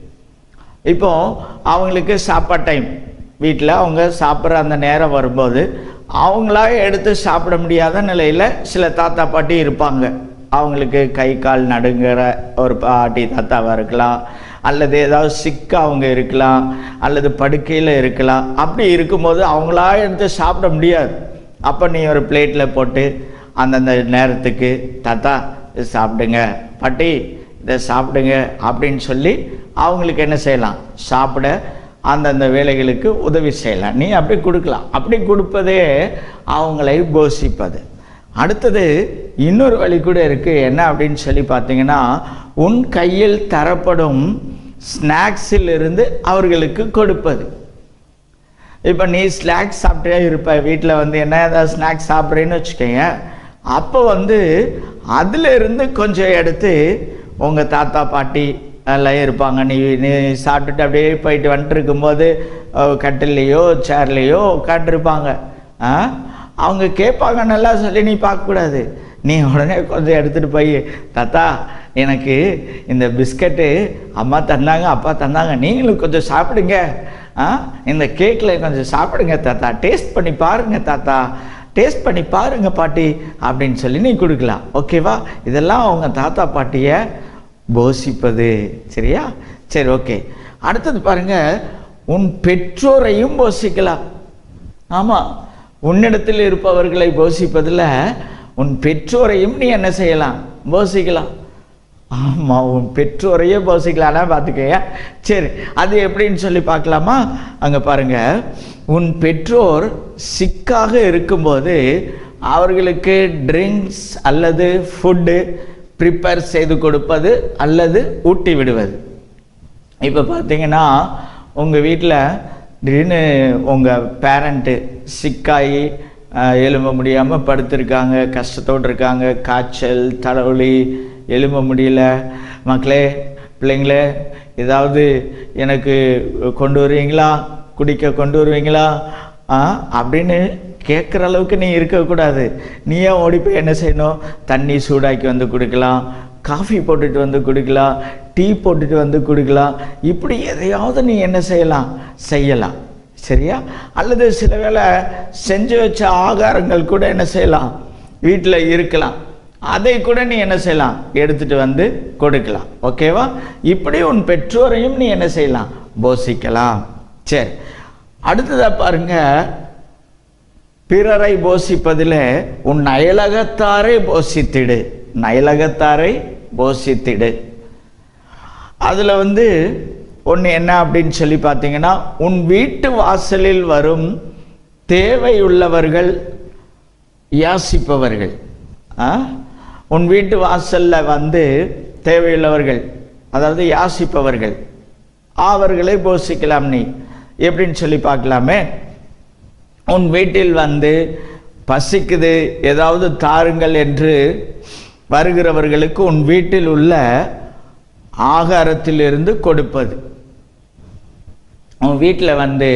இப்போ அவங்களுக்கு சாப்பாடு டைம் வீட்டில் அவங்க சாப்பிட்ற அந்த நேரம் வரும்போது அவங்களா எடுத்து சாப்பிட முடியாத நிலையில் சில தாத்தா பாட்டி இருப்பாங்க அவங்களுக்கு கை கால் நடுங்கிற ஒரு பாட்டி தாத்தாவாக இருக்கலாம் அல்லது ஏதாவது சிக்க அவங்க இருக்கலாம் அல்லது படுக்கையில் இருக்கலாம் அப்படி இருக்கும்போது அவங்களா எடுத்து சாப்பிட முடியாது அப்போ நீ ஒரு பிளேட்டில் போட்டு அந்தந்த நேரத்துக்கு தாத்தா இது சாப்பிடுங்க பாட்டி இதை சாப்பிடுங்க அப்படின்னு சொல்லி அவங்களுக்கு என்ன செய்யலாம் சாப்பிட அந்தந்த வேலைகளுக்கு உதவி செய்யலாம் நீ அப்படி கொடுக்கலாம் அப்படி கொடுப்பதே அவங்களை போஷிப்பது அடுத்தது இன்னொரு வழி கூட இருக்கு என்ன அப்படின்னு சொல்லி பார்த்தீங்கன்னா உன் கையில் தரப்படும் ஸ்நாக்ஸில் இருந்து அவர்களுக்கு கொடுப்பது இப்போ நீ ஸ்நாக்ஸ் சாப்பிட்டே இருப்ப வீட்டில் வந்து என்ன ஏதாவது ஸ்நாக்ஸ் சாப்பிட்றேன்னு வச்சுக்கோங்க அப்போ வந்து அதில் இருந்து கொஞ்சம் எடுத்து உங்கள் தாத்தா பாட்டி எல்லாம் இருப்பாங்க நீ நீ சாப்பிட்டுட்டு அப்படியே போயிட்டு வந்துட்டு இருக்கும்போது அஹ், கட்டில்லையோ சேர்லேயோ உட்காந்துருப்பாங்க ஆ அவங்க கேட்பாங்க நல்லா சொல்லி நீ பார்க்கக்கூடாது நீ உடனே கொஞ்சம் எடுத்துகிட்டு போய் தாத்தா எனக்கு இந்த பிஸ்கட்டு அம்மா தந்தாங்க அப்பா தந்தாங்க நீங்களும் கொஞ்சம் சாப்பிடுங்க ஆ இந்த கேக்கில் கொஞ்சம் சாப்பிடுங்க தாத்தா டேஸ்ட் பண்ணி பாருங்க தாத்தா டேஸ்ட் பண்ணி பாருங்க பாட்டி அப்படின்னு சொல்லி நீ கொடுக்கலாம் ஓகேவா இதெல்லாம் அவங்க தாத்தா பாட்டியை போஷிப்பது சரியா சரி ஓகே அடுத்தது பாருங்க உன் பெற்றோரையும் போஷிக்கலாம் ஆமாம் உன்னிடத்தில் இருப்பவர்களை போஷிப்பதில் உன் பெற்றோரையும் நீ என்ன செய்யலாம் போஷிக்கலாம் ஆமாம் உன் பெற்றோரையே போஷிக்கலாம்னா பார்த்துக்கங்க சரி அது எப்படின்னு சொல்லி பார்க்கலாமா அங்கே பாருங்க உன் பெற்றோர் சிக்காக இருக்கும்போது அவர்களுக்கு ட்ரிங்க்ஸ் அல்லது ஃபுட்டு ப்ரிப்பேர் செய்து கொடுப்பது அல்லது ஊட்டி விடுவது இப்போ பார்த்தீங்கன்னா உங்கள் வீட்டில் திடீர்னு உங்கள் பேரண்ட்டு சிக்காகி ஆஹ், எழும்ப முடியாமல் படுத்திருக்காங்க கஷ்டத்தோடு இருக்காங்க காய்ச்சல் தலைவலி எழும்ப முடியல மக்களே பிள்ளைங்களே ஏதாவது எனக்கு கொண்டு வருவீங்களா குடிக்க கொண்டு வருவீங்களா ஆ அப்படின்னு கேட்குற அளவுக்கு நீ இருக்கக்கூடாது நீயே ஓடி போய் என்ன செய்யணும் தண்ணி சூடாக்கி வந்து கொடுக்கலாம் காஃபி போட்டுட்டு வந்து கொடுக்கலாம் டீ போட்டுட்டு வந்து கொடுக்கலாம் இப்படி எதையாவது நீ என்ன செய்யலாம் செய்யலாம் சரியா அல்லது சில வேளை செஞ்சு வச்ச ஆகாரங்கள் கூட என்ன செய்யலாம் வீட்டில் இருக்கலாம் அதை கூட நீ என்ன செய்யலாம் எடுத்துட்டு வந்து கொடுக்கலாம் ஓகேவா இப்படி உன் பெற்றோரையும் நீ என்ன செய்யலாம் போஷிக்கலாம் சரி அடுத்ததா பாருங்க பிறரை போஷிப்பதில் உன் அயலகத்தாரை போஷித்திடு நயலகத்தாரை போஷித்திடு அதில் வந்து ஒன்று என்ன அப்படின்னு சொல்லி பார்த்தீங்கன்னா உன் வீட்டு வாசலில் வரும் தேவையுள்ளவர்கள் யாசிப்பவர்கள் ஆ? உன் வீட்டு வாசலில் வந்து தேவையுள்ளவர்கள் அதாவது யாசிப்பவர்கள் அவர்களை போஷிக்கலாம் நீ எப்படின்னு சொல்லி பார்க்கலாமே உன் வீட்டில் வந்து பசிக்குது ஏதாவது தாருங்கள் என்று வருகிறவர்களுக்கு உன் வீட்டில் உள்ள ஆகாரத்திலிருந்து கொடுப்பது உன் வீட்டில் வந்து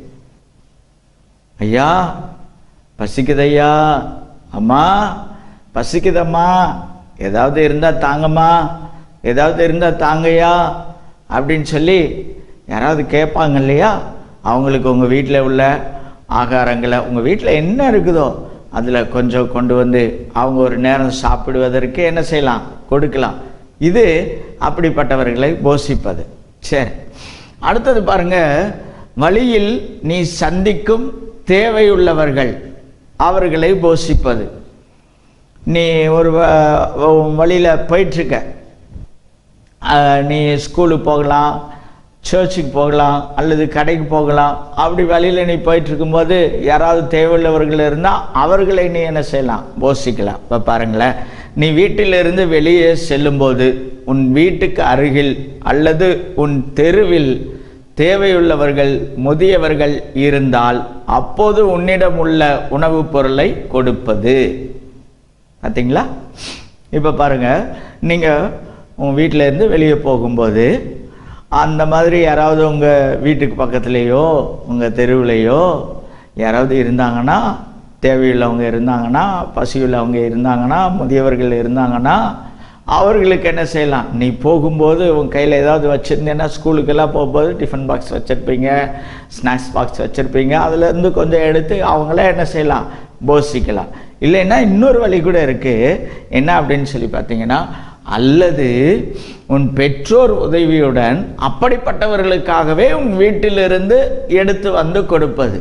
ஐயா பசிக்குதையா அம்மா பசிக்குதம்மா ஏதாவது இருந்தால் தாங்கம்மா ஏதாவது இருந்தால் தாங்கய்யா அப்படின்னு சொல்லி யாராவது கேட்பாங்க இல்லையா அவங்களுக்கு உங்கள் வீட்டில் உள்ள ஆகாரங்களை உங்கள் வீட்டில் என்ன இருக்குதோ அதில் கொஞ்சம் கொண்டு வந்து அவங்க ஒரு நேரம் சாப்பிடுவதற்கு என்ன செய்யலாம் கொடுக்கலாம் இது அப்படிப்பட்டவர்களை போஷிப்பது சரி அடுத்தது பாருங்க வழியில் நீ சந்திக்கும் தேவையுள்ளவர்கள் அவர்களை போஷிப்பது நீ ஒரு வழியில் போயிட்டுருக்க அஹ், நீ ஸ்கூலுக்கு போகலாம் சர்ச்சுக்கு போகலாம் அல்லது கடைக்கு போகலாம் அப்படி வழியில் நீ போயிட்டு இருக்கும்போது யாராவது தேவையுள்ளவர்கள் இருந்தால் அவர்களை நீ என்ன செய்யலாம் போஷிக்கலாம் இப்போ பாருங்களேன் நீ வீட்டிலிருந்து வெளியே செல்லும்போது உன் வீட்டுக்கு அருகில் அல்லது உன் தெருவில் தேவையுள்ளவர்கள் முதியவர்கள் இருந்தால் அப்போது உன்னிடம் உள்ள உணவுப் பொருளை கொடுப்பது பார்த்தீங்களா இப்போ பாருங்க நீங்கள் உங்கள் வீட்டில் இருந்து வெளியே போகும்போது அந்த மாதிரி யாராவது உங்கள் வீட்டுக்கு பக்கத்துலேயோ உங்கள் தெருவுலையோ யாராவது இருந்தாங்கன்னா தேவையுள்ளவங்க இருந்தாங்கன்னா பசியுள்ளவங்க இருந்தாங்கன்னா முதியவர்கள் இருந்தாங்கன்னா அவர்களுக்கு என்ன செய்யலாம் நீ போகும்போது உன் கையில் ஏதாவது வச்சுருந்தேன்னா ஸ்கூலுக்கெல்லாம் போகும்போது டிஃபன் பாக்ஸ் வச்சுருப்பீங்க ஸ்நாக்ஸ் பாக்ஸ் வச்சுருப்பீங்க அதுலேருந்து கொஞ்சம் எடுத்து அவங்கள என்ன செய்யலாம் போஷிக்கலாம் இல்லைன்னா இன்னொரு வழி கூட இருக்குது என்ன அப்படின்னு சொல்லி பார்த்தீங்கன்னா அல்லது உன் பெற்றோர் உதவியுடன் அப்படிப்பட்டவர்களுக்காகவே உன் வீட்டிலிருந்து எடுத்து வந்து கொடுப்பது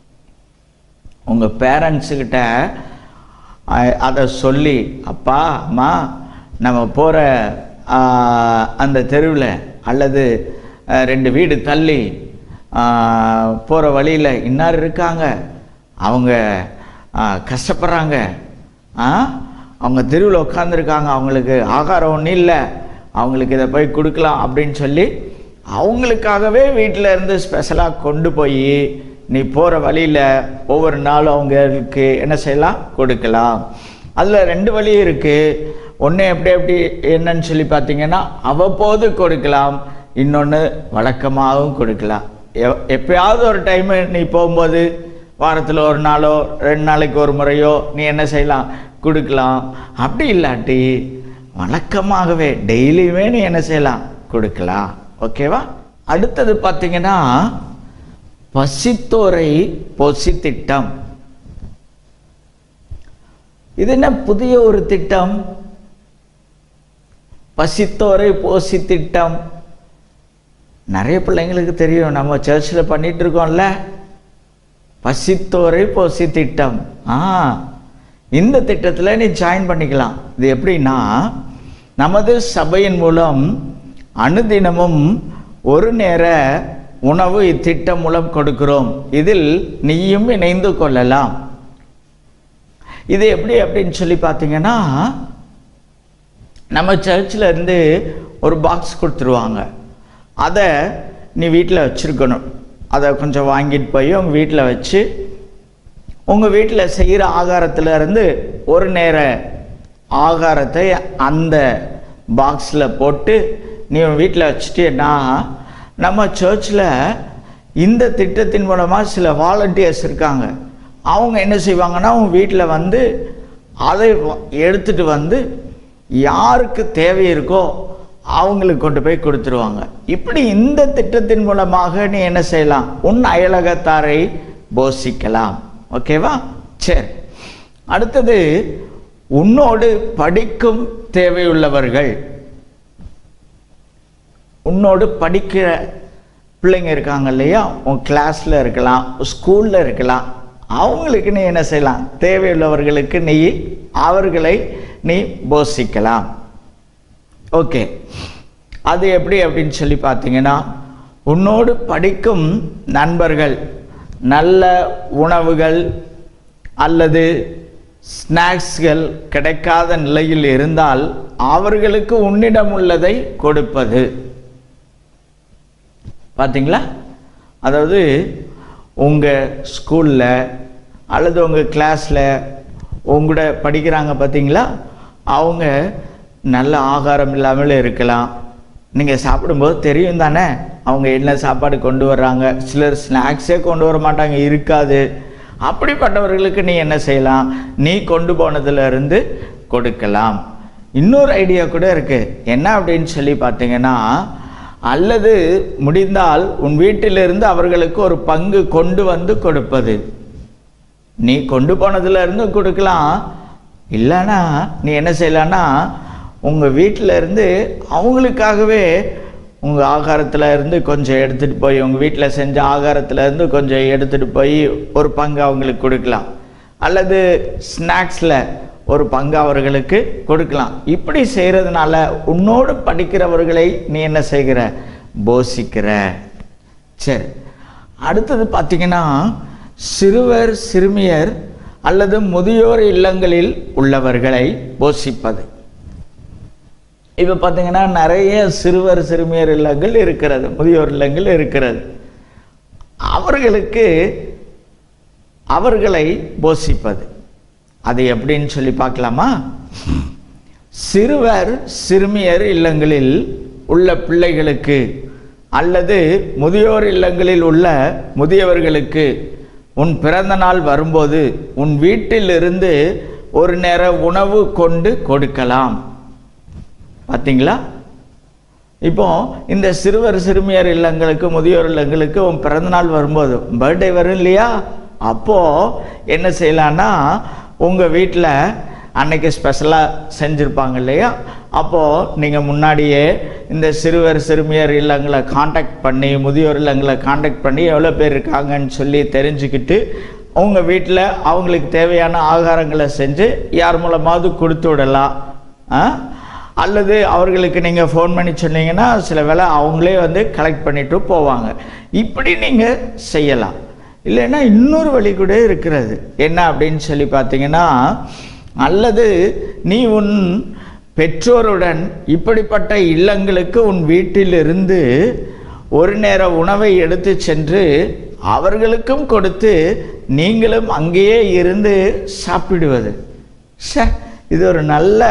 உங்கள் பேரண்ட்ஸுக்கிட்ட அதை சொல்லி அப்பா அம்மா நம்ம போகிற அந்த தெருவில் அல்லது அஹ், ரெண்டு வீடு தள்ளி போகிற வழியில் இன்னார் இருக்காங்க அவங்க ஆஹ், கஷ்டப்படுறாங்க ஆ அவங்க தெருவில் உட்காந்துருக்காங்க அவங்களுக்கு ஆகாரம் ஒன்றும் இல்லை அவங்களுக்கு இதை போய் கொடுக்கலாம் அப்படின்னு சொல்லி அவங்களுக்காகவே வீட்டில் இருந்து ஸ்பெஷலாக கொண்டு போய் நீ போகிற வழியில் ஒவ்வொரு நாளும் அவங்களுக்கு என்ன செய்யலாம் கொடுக்கலாம் அதில் ரெண்டு வழி இருக்குது ஒன்று எப்படி எப்படி என்னன்னு சொல்லி பார்த்தீங்கன்னா அவ்வப்போது கொடுக்கலாம் இன்னொன்று வழக்கமாகவும் கொடுக்கலாம் எ- எப்பயாவது ஒரு டைமு நீ போகும்போது வாரத்தில் ஒரு நாளோ ரெண்டு நாளைக்கு ஒரு முறையோ நீ என்ன செய்யலாம் கொடுக்கலாம் அப்படி இல்லாட்டி வழக்கமாகவே டெய்லியுமே நீ என்ன செய்யலாம் கொடுக்கலாம் ஓகேவா அடுத்தது பார்த்தீங்கன்னா பசித்தோரை பொசி திட்டம் இது என்ன புதிய ஒரு திட்டம் பசித்தோரை போசி திட்டம் நிறைய பிள்ளைங்களுக்கு தெரியும் நம்ம சர்ச்சில் பண்ணிட்டு இருக்கோம்ல பசித்தோரை போசி திட்டம் ஆ இந்த திட்டத்தில் நீ ஜாயின் பண்ணிக்கலாம் இது எப்படின்னா நமது சபையின் மூலம் அனுதினமும் ஒரு நேர உணவு இத்திட்டம் மூலம் கொடுக்கிறோம் இதில் நீயும் இணைந்து கொள்ளலாம் இது எப்படி அப்படின்னு சொல்லி பார்த்தீங்கன்னா நம்ம சர்ச்சில் இருந்து ஒரு பாக்ஸ் கொடுத்துருவாங்க அதை நீ வீட்டில் வச்சுருக்கணும் அதை கொஞ்சம் வாங்கிட்டு போய் உங்கள் வீட்டில் வச்சு உங்கள் வீட்டில் செய்கிற ஆகாரத்துல இருந்து ஒரு நேர ஆகாரத்தை அந்த பாக்ஸில் போட்டு நீ உன் வீட்டில் வச்சுட்டேன்னா நம்ம சர்ச்சில் இந்த திட்டத்தின் மூலமாக சில வாலண்டியர்ஸ் இருக்காங்க அவங்க என்ன செய்வாங்கன்னா உன் வீட்டில் வந்து அதை வ- எடுத்துட்டு வந்து யாருக்கு தேவை இருக்கோ அவங்களுக்கு கொண்டு போய் கொடுத்துருவாங்க இப்படி இந்த திட்டத்தின் மூலமாக நீ என்ன செய்யலாம் உன் அயலகத்தாரை போஷிக்கலாம் ஓகேவா சரி அடுத்தது உன்னோடு படிக்கும் தேவையுள்ளவர்கள் உன்னோடு படிக்கிற பிள்ளைங்க இருக்காங்க இல்லையா உன் கிளாஸில் இருக்கலாம் ஸ்கூலில் இருக்கலாம் அவங்களுக்கு நீ என்ன செய்யலாம் தேவையுள்ளவர்களுக்கு நீ அவர்களை நீ போஷிக்கலாம் ஓகே அது எப்படி அப்படின்னு சொல்லி பார்த்தீங்கன்னா உன்னோடு படிக்கும் நண்பர்கள் நல்ல உணவுகள் அல்லது ஸ்நாக்ஸ்கள் கிடைக்காத நிலையில் இருந்தால் அவர்களுக்கு உன்னிடம் உள்ளதை கொடுப்பது பார்த்தீங்களா அதாவது உங்கள் ஸ்கூலில் அல்லது உங்கள் கிளாஸில் உங்களோட படிக்கிறாங்க பார்த்தீங்களா அவங்க நல்ல ஆகாரம் இல்லாமல் இருக்கலாம் நீங்கள் சாப்பிடும்போது தெரியும் தானே அவங்க என்ன சாப்பாடு கொண்டு வர்றாங்க சிலர் ஸ்நாக்ஸே கொண்டு வர மாட்டாங்க இருக்காது அப்படிப்பட்டவர்களுக்கு நீ என்ன செய்யலாம் நீ கொண்டு போனதுல இருந்து கொடுக்கலாம் இன்னொரு ஐடியா கூட இருக்கு என்ன அப்படின்னு சொல்லி பார்த்தீங்கன்னா அல்லது முடிந்தால் உன் வீட்டிலிருந்து அவர்களுக்கு ஒரு பங்கு கொண்டு வந்து கொடுப்பது நீ கொண்டு போனதுல இருந்து கொடுக்கலாம் இல்லைன்னா நீ என்ன செய்யலான்னா உங்கள் வீட்டில் இருந்து அவங்களுக்காகவே உங்கள் ஆகாரத்தில் இருந்து கொஞ்சம் எடுத்துகிட்டு போய் உங்கள் வீட்டில் செஞ்ச ஆகாரத்துல இருந்து கொஞ்சம் எடுத்துகிட்டு போய் ஒரு பங்கு அவங்களுக்கு கொடுக்கலாம் அல்லது ஸ்நாக்ஸில் ஒரு பங்கு அவர்களுக்கு கொடுக்கலாம் இப்படி செய்கிறதுனால உன்னோடு படிக்கிறவர்களை நீ என்ன செய்கிற போஷிக்கிற சரி அடுத்தது பார்த்தீங்கன்னா சிறுவர் சிறுமியர் அல்லது முதியோர் இல்லங்களில் உள்ளவர்களை போஷிப்பது இப்போ பார்த்தீங்கன்னா நிறைய சிறுவர் சிறுமியர் இல்லங்கள் இருக்கிறது முதியோர் இல்லங்கள் இருக்கிறது அவர்களுக்கு அவர்களை போஷிப்பது அது எப்படின்னு சொல்லி பார்க்கலாமா சிறுவர் சிறுமியர் இல்லங்களில் உள்ள பிள்ளைகளுக்கு அல்லது முதியோர் இல்லங்களில் உள்ள முதியவர்களுக்கு உன் பிறந்த நாள் வரும்போது உன் வீட்டிலிருந்து ஒரு நேர உணவு கொண்டு கொடுக்கலாம் பார்த்தீங்களா இப்போ இந்த சிறுவர் சிறுமியர் இல்லங்களுக்கு முதியோர் இல்லங்களுக்கு உன் பிறந்தநாள் வரும்போது பர்த்டே வரும் இல்லையா அப்போ என்ன செய்யலான்னா உங்க வீட்டில் அன்னைக்கு ஸ்பெஷலாக செஞ்சுருப்பாங்க இல்லையா அப்போது நீங்கள் முன்னாடியே இந்த சிறுவர் சிறுமியர் இல்லங்களை காண்டாக்ட் பண்ணி முதியோர் இல்லங்களை காண்டாக்ட் பண்ணி எவ்வளோ பேர் இருக்காங்கன்னு சொல்லி தெரிஞ்சுக்கிட்டு உங்கள் வீட்டில் அவங்களுக்கு தேவையான ஆகாரங்களை செஞ்சு யார் மூலமாவது கொடுத்து விடலாம் ஆ? அல்லது அவர்களுக்கு நீங்கள் ஃபோன் பண்ணி சொன்னீங்கன்னா சில வேளை அவங்களே வந்து கலெக்ட் பண்ணிட்டு போவாங்க இப்படி நீங்கள் செய்யலாம் இல்லைன்னா இன்னொரு வழி கூட இருக்கிறது என்ன அப்படின்னு சொல்லி பார்த்தீங்கன்னா அல்லது நீ உன் பெற்றோருடன் இப்படிப்பட்ட இல்லங்களுக்கு உன் வீட்டிலிருந்து ஒரு நேர உணவை எடுத்து சென்று அவர்களுக்கும் கொடுத்து நீங்களும் அங்கேயே இருந்து சாப்பிடுவது ஷே இது ஒரு நல்ல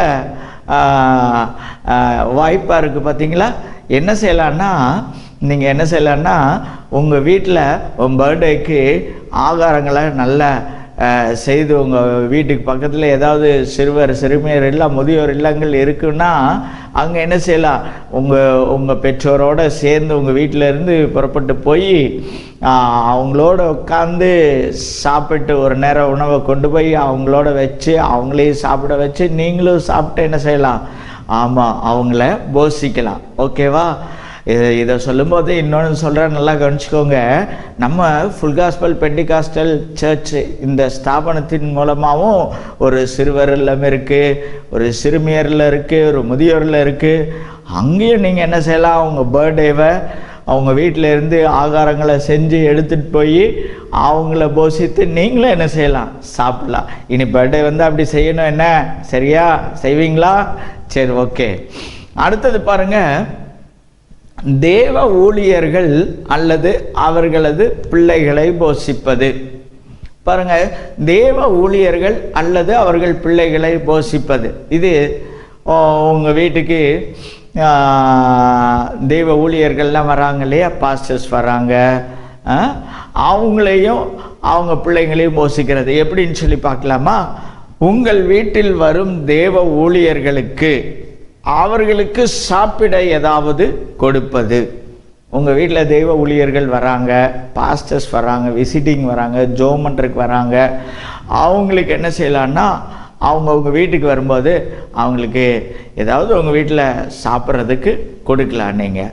வாய்ப்பாக இருக்குது பார்த்தீங்களா என்ன செய்யலான்னா நீங்கள் என்ன செய்யலான்னா உங்கள் வீட்டில் உங்கள் பர்த்டேக்கு ஆகாரங்களை நல்லா ஆஹ், செய்து உங்கள் வீட்டுக்கு பக்கத்தில் ஏதாவது சிறுவர் சிறுமியர் இல்லம் முதியோர் இல்லங்கள் இருக்குன்னா அங்கே என்ன செய்யலாம் உங்கள் உங்கள் பெற்றோரோட சேர்ந்து உங்கள் வீட்டில் இருந்து புறப்பட்டு போய் ஆஹ், அவங்களோட உட்காந்து சாப்பிட்டு ஒரு நேரம் உணவை கொண்டு போய் அவங்களோட வச்சு அவங்களையும் சாப்பிட வச்சு நீங்களும் சாப்பிட்டு என்ன செய்யலாம் ஆமாம் அவங்கள போஷிக்கலாம் ஓகேவா இது இதை சொல்லும்போது இன்னொன்று சொல்கிறேன் நல்லா கவனிச்சுக்கோங்க நம்ம ஃபுல் காஸ்பல் பெண்டிகாஸ்டல் சர்ச் இந்த ஸ்தாபனத்தின் மூலமாகவும் ஒரு சிறுவர் இல்லம் இருக்குது ஒரு சிறுமியரில் இருக்குது ஒரு முதியோரில் இருக்குது அங்கேயும் நீங்கள் என்ன செய்யலாம் அவங்க பர்த்டேவை அவங்க வீட்டில் இருந்து ஆகாரங்களை செஞ்சு எடுத்துகிட்டு போய் அவங்கள போஷித்து நீங்களும் என்ன செய்யலாம் சாப்பிடலாம் இனி பர்த்டே வந்து அப்படி செய்யணும் என்ன சரியா செய்வீங்களா சரி ஓகே அடுத்தது பாருங்க தேவ ஊழியர்கள் அல்லது அவர்களது பிள்ளைகளை போஷிப்பது பாருங்க தேவ ஊழியர்கள் அல்லது அவர்கள் பிள்ளைகளை போஷிப்பது இது ஓ, உங்க வீட்டுக்கு ஆ, தெய்வ ஊழியர்கள்லாம் வராங்க இல்லையா பாஸ்டர்ஸ் வராங்க ஆ, அவங்களையும் அவங்க பிள்ளைங்களையும் போஷிக்கிறது எப்படின்னு சொல்லி பார்க்கலாமா உங்கள் வீட்டில் வரும் தேவ ஊழியர்களுக்கு அவர்களுக்கு சாப்பிட ஏதாவது கொடுப்பது உங்கள் வீட்டில் தெய்வ ஊழியர்கள் வராங்க பாஸ்டர்ஸ் வராங்க விசிட்டிங் வராங்க ஜோமன்றக்கு வராங்க அவங்களுக்கு என்ன செய்யலான்னா அவங்க உங்கள் வீட்டுக்கு வரும்போது அவங்களுக்கு ஏதாவது உங்கள் வீட்டில் சாப்பிட்றதுக்கு கொடுக்கலாம் நீங்கள்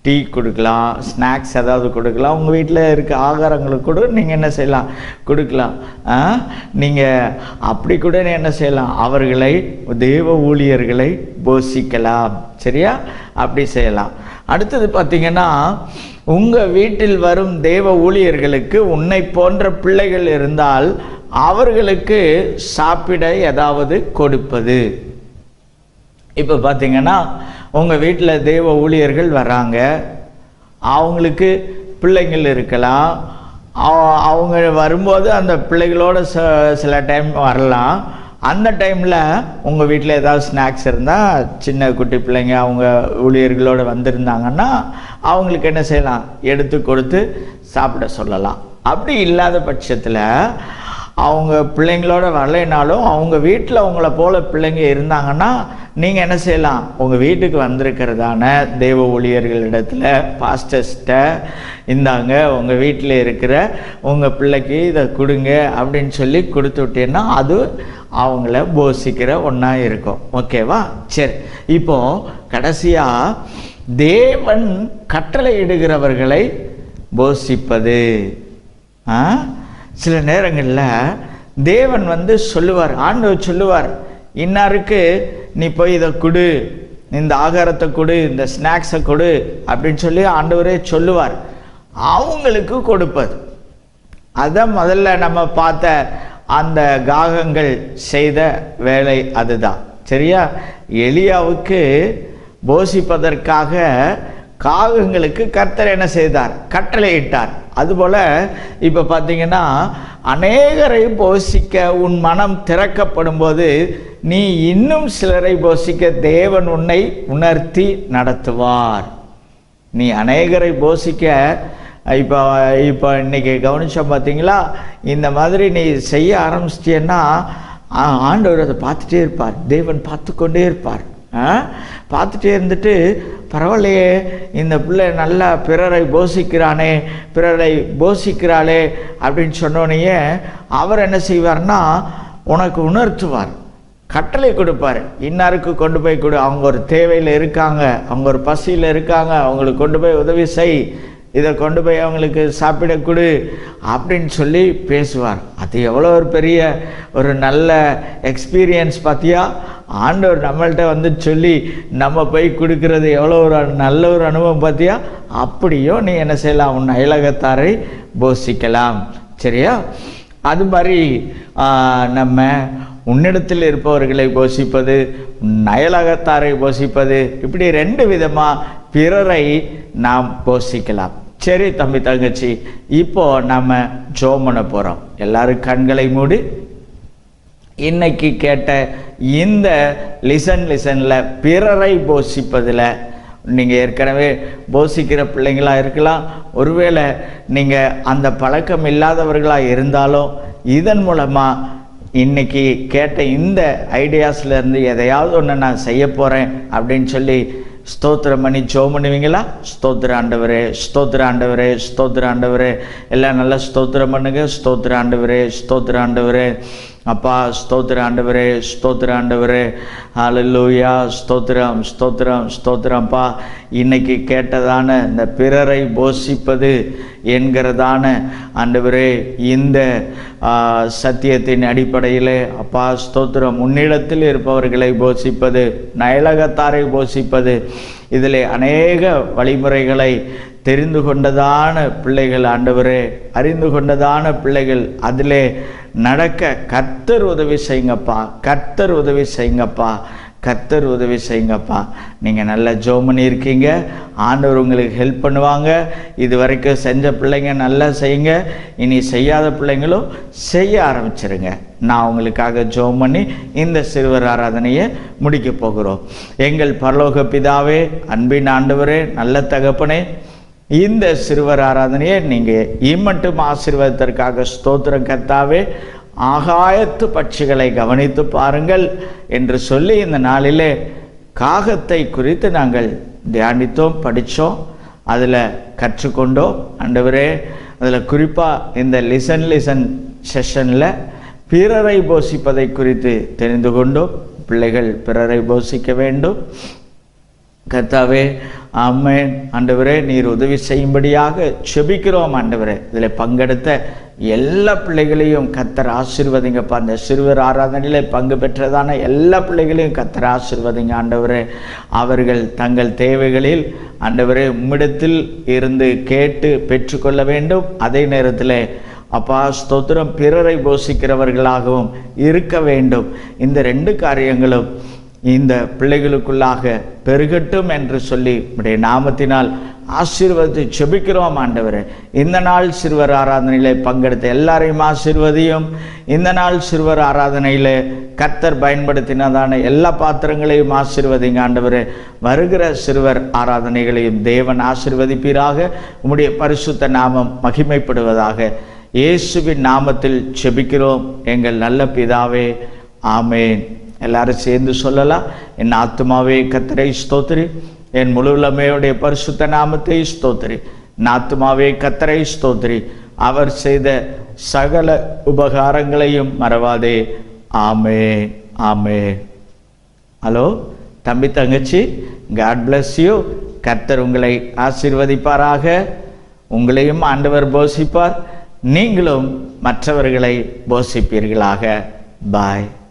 டீ கொடுக்கலாம் ஸ்நாக்ஸ் ஏதாவது கொடுக்கலாம் உங்கள் வீட்டில் இருக்க ஆகாரங்களுக்கு கூட நீங்கள் என்ன செய்யலாம் கொடுக்கலாம் நீங்கள் அப்படி கூட என்ன செய்யலாம் அவர்களை தேவ ஊழியர்களை போஷிக்கலாம் சரியா அப்படி செய்யலாம் அடுத்தது பார்த்தீங்கன்னா உங்கள் வீட்டில் வரும் தேவ ஊழியர்களுக்கு உன்னை போன்ற பிள்ளைகள் இருந்தால் அவர்களுக்கு சாப்பிட ஏதாவது கொடுப்பது இப்போ பார்த்தீங்கன்னா உங்கள் வீட்டில் தெய்வ ஊழியர்கள் வராங்க அவங்களுக்கு பிள்ளைங்கள் இருக்கலாம் அவ- அவங்க வரும்போது அந்த பிள்ளைகளோட ச சில டைம் வரலாம் அந்த டைமில் உங்கள் வீட்டில் ஏதாவது ஸ்நாக்ஸ் இருந்தால் சின்ன குட்டி பிள்ளைங்க அவங்க ஊழியர்களோடு வந்திருந்தாங்கன்னா அவங்களுக்கு என்ன செய்யலாம் எடுத்து கொடுத்து சாப்பிட சொல்லலாம் அப்படி இல்லாத பட்சத்தில் அவங்க பிள்ளைங்களோட வரலைனாலும் அவங்க வீட்டில் அவங்கள போல பிள்ளைங்க இருந்தாங்கன்னா நீங்கள் என்ன செய்யலாம் உங்கள் வீட்டுக்கு வந்திருக்கிறதான தெய்வ ஊழியர்களிடத்துல பாஸ்டர்ஸ்ட்ட இந்தாங்க உங்கள் வீட்டில் இருக்கிற உங்கள் பிள்ளைக்கு இதை கொடுங்க அப்படின்னு சொல்லி கொடுத்து விட்டீங்கன்னா அது அவங்கள போஷிக்கிற ஒன்றா இருக்கும் ஓகேவா சரி இப்போ கடைசியாக தேவன் கட்டளையிடுகிறவர்களை போஷிப்பது ஆ சில நேரங்களில் தேவன் வந்து சொல்லுவார் ஆண்டவர் சொல்லுவார் இன்னாருக்கு நீ போய் இதை கொடு இந்த ஆகாரத்தை கொடு இந்த ஸ்நாக்ஸை கொடு அப்படின்னு சொல்லி ஆண்டவரே சொல்லுவார் அவங்களுக்கு கொடுப்பது அதான் முதல்ல நம்ம பார்த்த அந்த காகங்கள் செய்த வேலை அதுதான் சரியா எலியாவுக்கு போஷிப்பதற்காக காகங்களுக்கு கர்த்தர் என்ன செய்தார் கட்டளையிட்டார் அதுபோல் இப்போ பார்த்தீங்கன்னா அநேகரை போஷிக்க உன் மனம் திறக்கப்படும் போது நீ இன்னும் சிலரை போஷிக்க தேவன் உன்னை உணர்த்தி நடத்துவார் நீ அநேகரை போஷிக்க இப்போ இப்போ இன்னைக்கு கவனிச்சோம் பார்த்தீங்களா இந்த மாதிரி நீ செய்ய ஆரம்பிச்சிட்டியன்னா ஆ- ஆண்டவர் அதை பார்த்துட்டே இருப்பார் தேவன் பார்த்து கொண்டே இருப்பார் ஆ? பார்த்துட்டே இருந்துட்டு பரவாயில்லையே இந்த பிள்ளை நல்லா பிறரை போஷிக்கிறானே பிறரை போஷிக்கிறாளே அப்படின்னு சொன்னோடனேயே அவர் என்ன செய்வார்னா உனக்கு உணர்த்துவார் கட்டளை கொடுப்பாரு இன்னாருக்கு கொண்டு போய் கொடு அவங்க ஒரு தேவையில் இருக்காங்க அவங்க ஒரு பசியில் இருக்காங்க அவங்களுக்கு கொண்டு போய் உதவி செய் இதை கொண்டு போய் அவங்களுக்கு சாப்பிட கொடு அப்படின்னு சொல்லி பேசுவார் அது எவ்வளோ ஒரு பெரிய ஒரு நல்ல எக்ஸ்பீரியன்ஸ் பார்த்தியா ஆண்டவர் நம்மள்ட்ட வந்து சொல்லி நம்ம போய் கொடுக்கறது எவ்வளோ ஒரு நல்ல ஒரு அனுபவம் பார்த்தியா அப்படியும் நீ என்ன செய்யலாம் உன் அயலகத்தாரை போஷிக்கலாம் சரியா அது மாதிரி ஆ, நம்ம உன்னிடத்தில் இருப்பவர்களை போஷிப்பது உன் அயலகத்தாரை போஷிப்பது இப்படி ரெண்டு விதமாக பிறரை நாம் போஷிக்கலாம் சரி தம்பி தங்கச்சி இப்போ நம்ம ஜோம் பண்ண போகிறோம் எல்லாரும் கண்களை மூடி இன்னைக்கு கேட்ட இந்த லிசன் லிசனில் பிறரை போஷிப்பதில் நீங்கள் ஏற்கனவே போஷிக்கிற பிள்ளைங்களா இருக்கலாம் ஒருவேளை நீங்கள் அந்த பழக்கம் இல்லாதவர்களாக இருந்தாலும் இதன் மூலமாக இன்னைக்கு கேட்ட இந்த ஐடியாஸ்ல இருந்து எதையாவது ஒன்று நான் செய்ய போகிறேன் அப்படின்னு சொல்லி ஸ்தோத்திரம் பண்ணி ஜோம் பண்ணுவீங்களா ஸ்தோத்திர ஆண்டவரே ஸ்தோத்திர ஆண்டவரே ஸ்தோத்திர ஆண்டவரே எல்லாம் நல்லா ஸ்தோத்திரம் பண்ணுங்க ஸ்தோத்திர ஆண்டவரே ஸ்தோத்திர ஆண்டவரே அப்பா ஸ்தோத்திர ஆண்டவரே ஸ்தோத்திர ஆண்டவரே ஹalleluya ஸ்தோத்திரம் ஸ்தோத்திரம் ஸ்தோத்திரம்ப்பா இன்னைக்கு கேட்டதான இந்த பிறரை போஷிப்பது என்கிறதான ஆண்டவரே இந்த ஆ, சத்தியத்தின் அடிப்படையிலே அப்பா ஸ்தோத்திரம் உன்னிடத்தில் இருப்பவர்களை போஷிப்பது நயலகத்தாரை போஷிப்பது இதிலே அநேக வழிமுறைகளை தெரிந்து கொண்டதான பிள்ளைகள் ஆண்டவரே அறிந்து கொண்டதான பிள்ளைகள் அதிலே நடக்க கர்த்தர் உதவி செய்யுங்கப்பா கர்த்தர் உதவி செய்யுங்கப்பா கர்த்தர் உதவி செய்யுங்கப்பா நீங்கள் நல்லா ஜோம் பண்ணியிருக்கீங்க ஆண்டவர் உங்களுக்கு ஹெல்ப் பண்ணுவாங்க இது வரைக்கும் செஞ்ச பிள்ளைங்க நல்லா செய்யுங்க இனி செய்யாத பிள்ளைங்களும் செய்ய ஆரம்பிச்சிருங்க நான் உங்களுக்காக ஜோம் பண்ணி இந்த சிறுவர் ஆராதனையை முடிக்க போகிறோம் எங்கள் பரலோக பிதாவே அன்பின் ஆண்டவரே நல்ல தகப்பனே இந்த சிறுவர் ஆராதனையை நீங்கள் இம்மட்டும் ஆசீர்வாதத்திற்காக ஸ்தோத்திரம் கர்த்தாவே ஆகாயத்து பட்சிகளை கவனித்து பாருங்கள் என்று சொல்லி இந்த நாளிலே காகத்தை குறித்து நாங்கள் தியானித்தோம் படித்தோம் அதில் கற்றுக்கொண்டோம் ஆண்டவரே அதில் குறிப்பாக இந்த லிசன் லிசன் செஷனில் பிறரை போஷிப்பதை குறித்து தெரிந்து கொண்டோம் பிள்ளைகள் பிறரை போஷிக்க வேண்டும் கர்த்தாவே ஆமென் ஆண்டவரே நீர் உதவி செய்யும்படியாக செபிக்கிறோம் ஆண்டவரே இதில் பங்கெடுத்த எல்லா பிள்ளைகளையும் கத்தர் ஆசீர்வதிங்கப்பா அந்த சிறுவர் ஆராதனையில் பங்கு பெற்றதான எல்லா பிள்ளைகளையும் கத்தர் ஆசீர்வதிங்க ஆண்டவரே அவர்கள் தங்கள் தேவைகளில் ஆண்டவரே உம்மிடத்தில் இருந்து கேட்டு பெற்றுக்கொள்ள வேண்டும் அதே நேரத்தில் அப்பா ஸ்தோத்திரம் பிறரை போஷிக்கிறவர்களாகவும் இருக்க வேண்டும் இந்த ரெண்டு காரியங்களும் இந்த பிள்ளைகளுக்குள்ளாக பெருகட்டும் என்று சொல்லி உடைய நாமத்தினால் ஆசீர்வதித்து செபிக்கிறோம் ஆண்டவரே இந்த நாள் சிறுவர் ஆராதனையிலே பங்கெடுத்த எல்லாரையும் ஆசீர்வதியும் இந்த நாள் சிறுவர் ஆராதனையிலே கர்த்தர் பயன்படுத்தினதான எல்லா பாத்திரங்களையும் ஆசீர்வதிங்க ஆண்டவரே வருகிற சிறுவர் ஆராதனைகளையும் தேவன் ஆசீர்வதிப்பீராக உம்முடைய பரிசுத்த நாமம் மகிமைப்படுவதாக இயேசுவின் நாமத்தில் செபிக்கிறோம் எங்கள் நல்ல பிதாவே ஆமேன் எல்லாரும் சேர்ந்து சொல்லலாம் என் ஆத்துமாவே கத்தரை ஸ்தோத்திரி என் முழுலமையுடைய பரிசுத்த நாமத்தை ஸ்தோத்திரி என் ஆத்துமாவே கத்தரை ஸ்தோத்திரி அவர் செய்த சகல உபகாரங்களையும் மறவாதே ஆமே ஆமே ஹலோ தம்பி தங்கச்சி காட் bless யூ கர்த்தர் உங்களை ஆசீர்வதிப்பாராக உங்களையும் ஆண்டவர் போஷிப்பார் நீங்களும் மற்றவர்களை போஷிப்பீர்களாக பாய்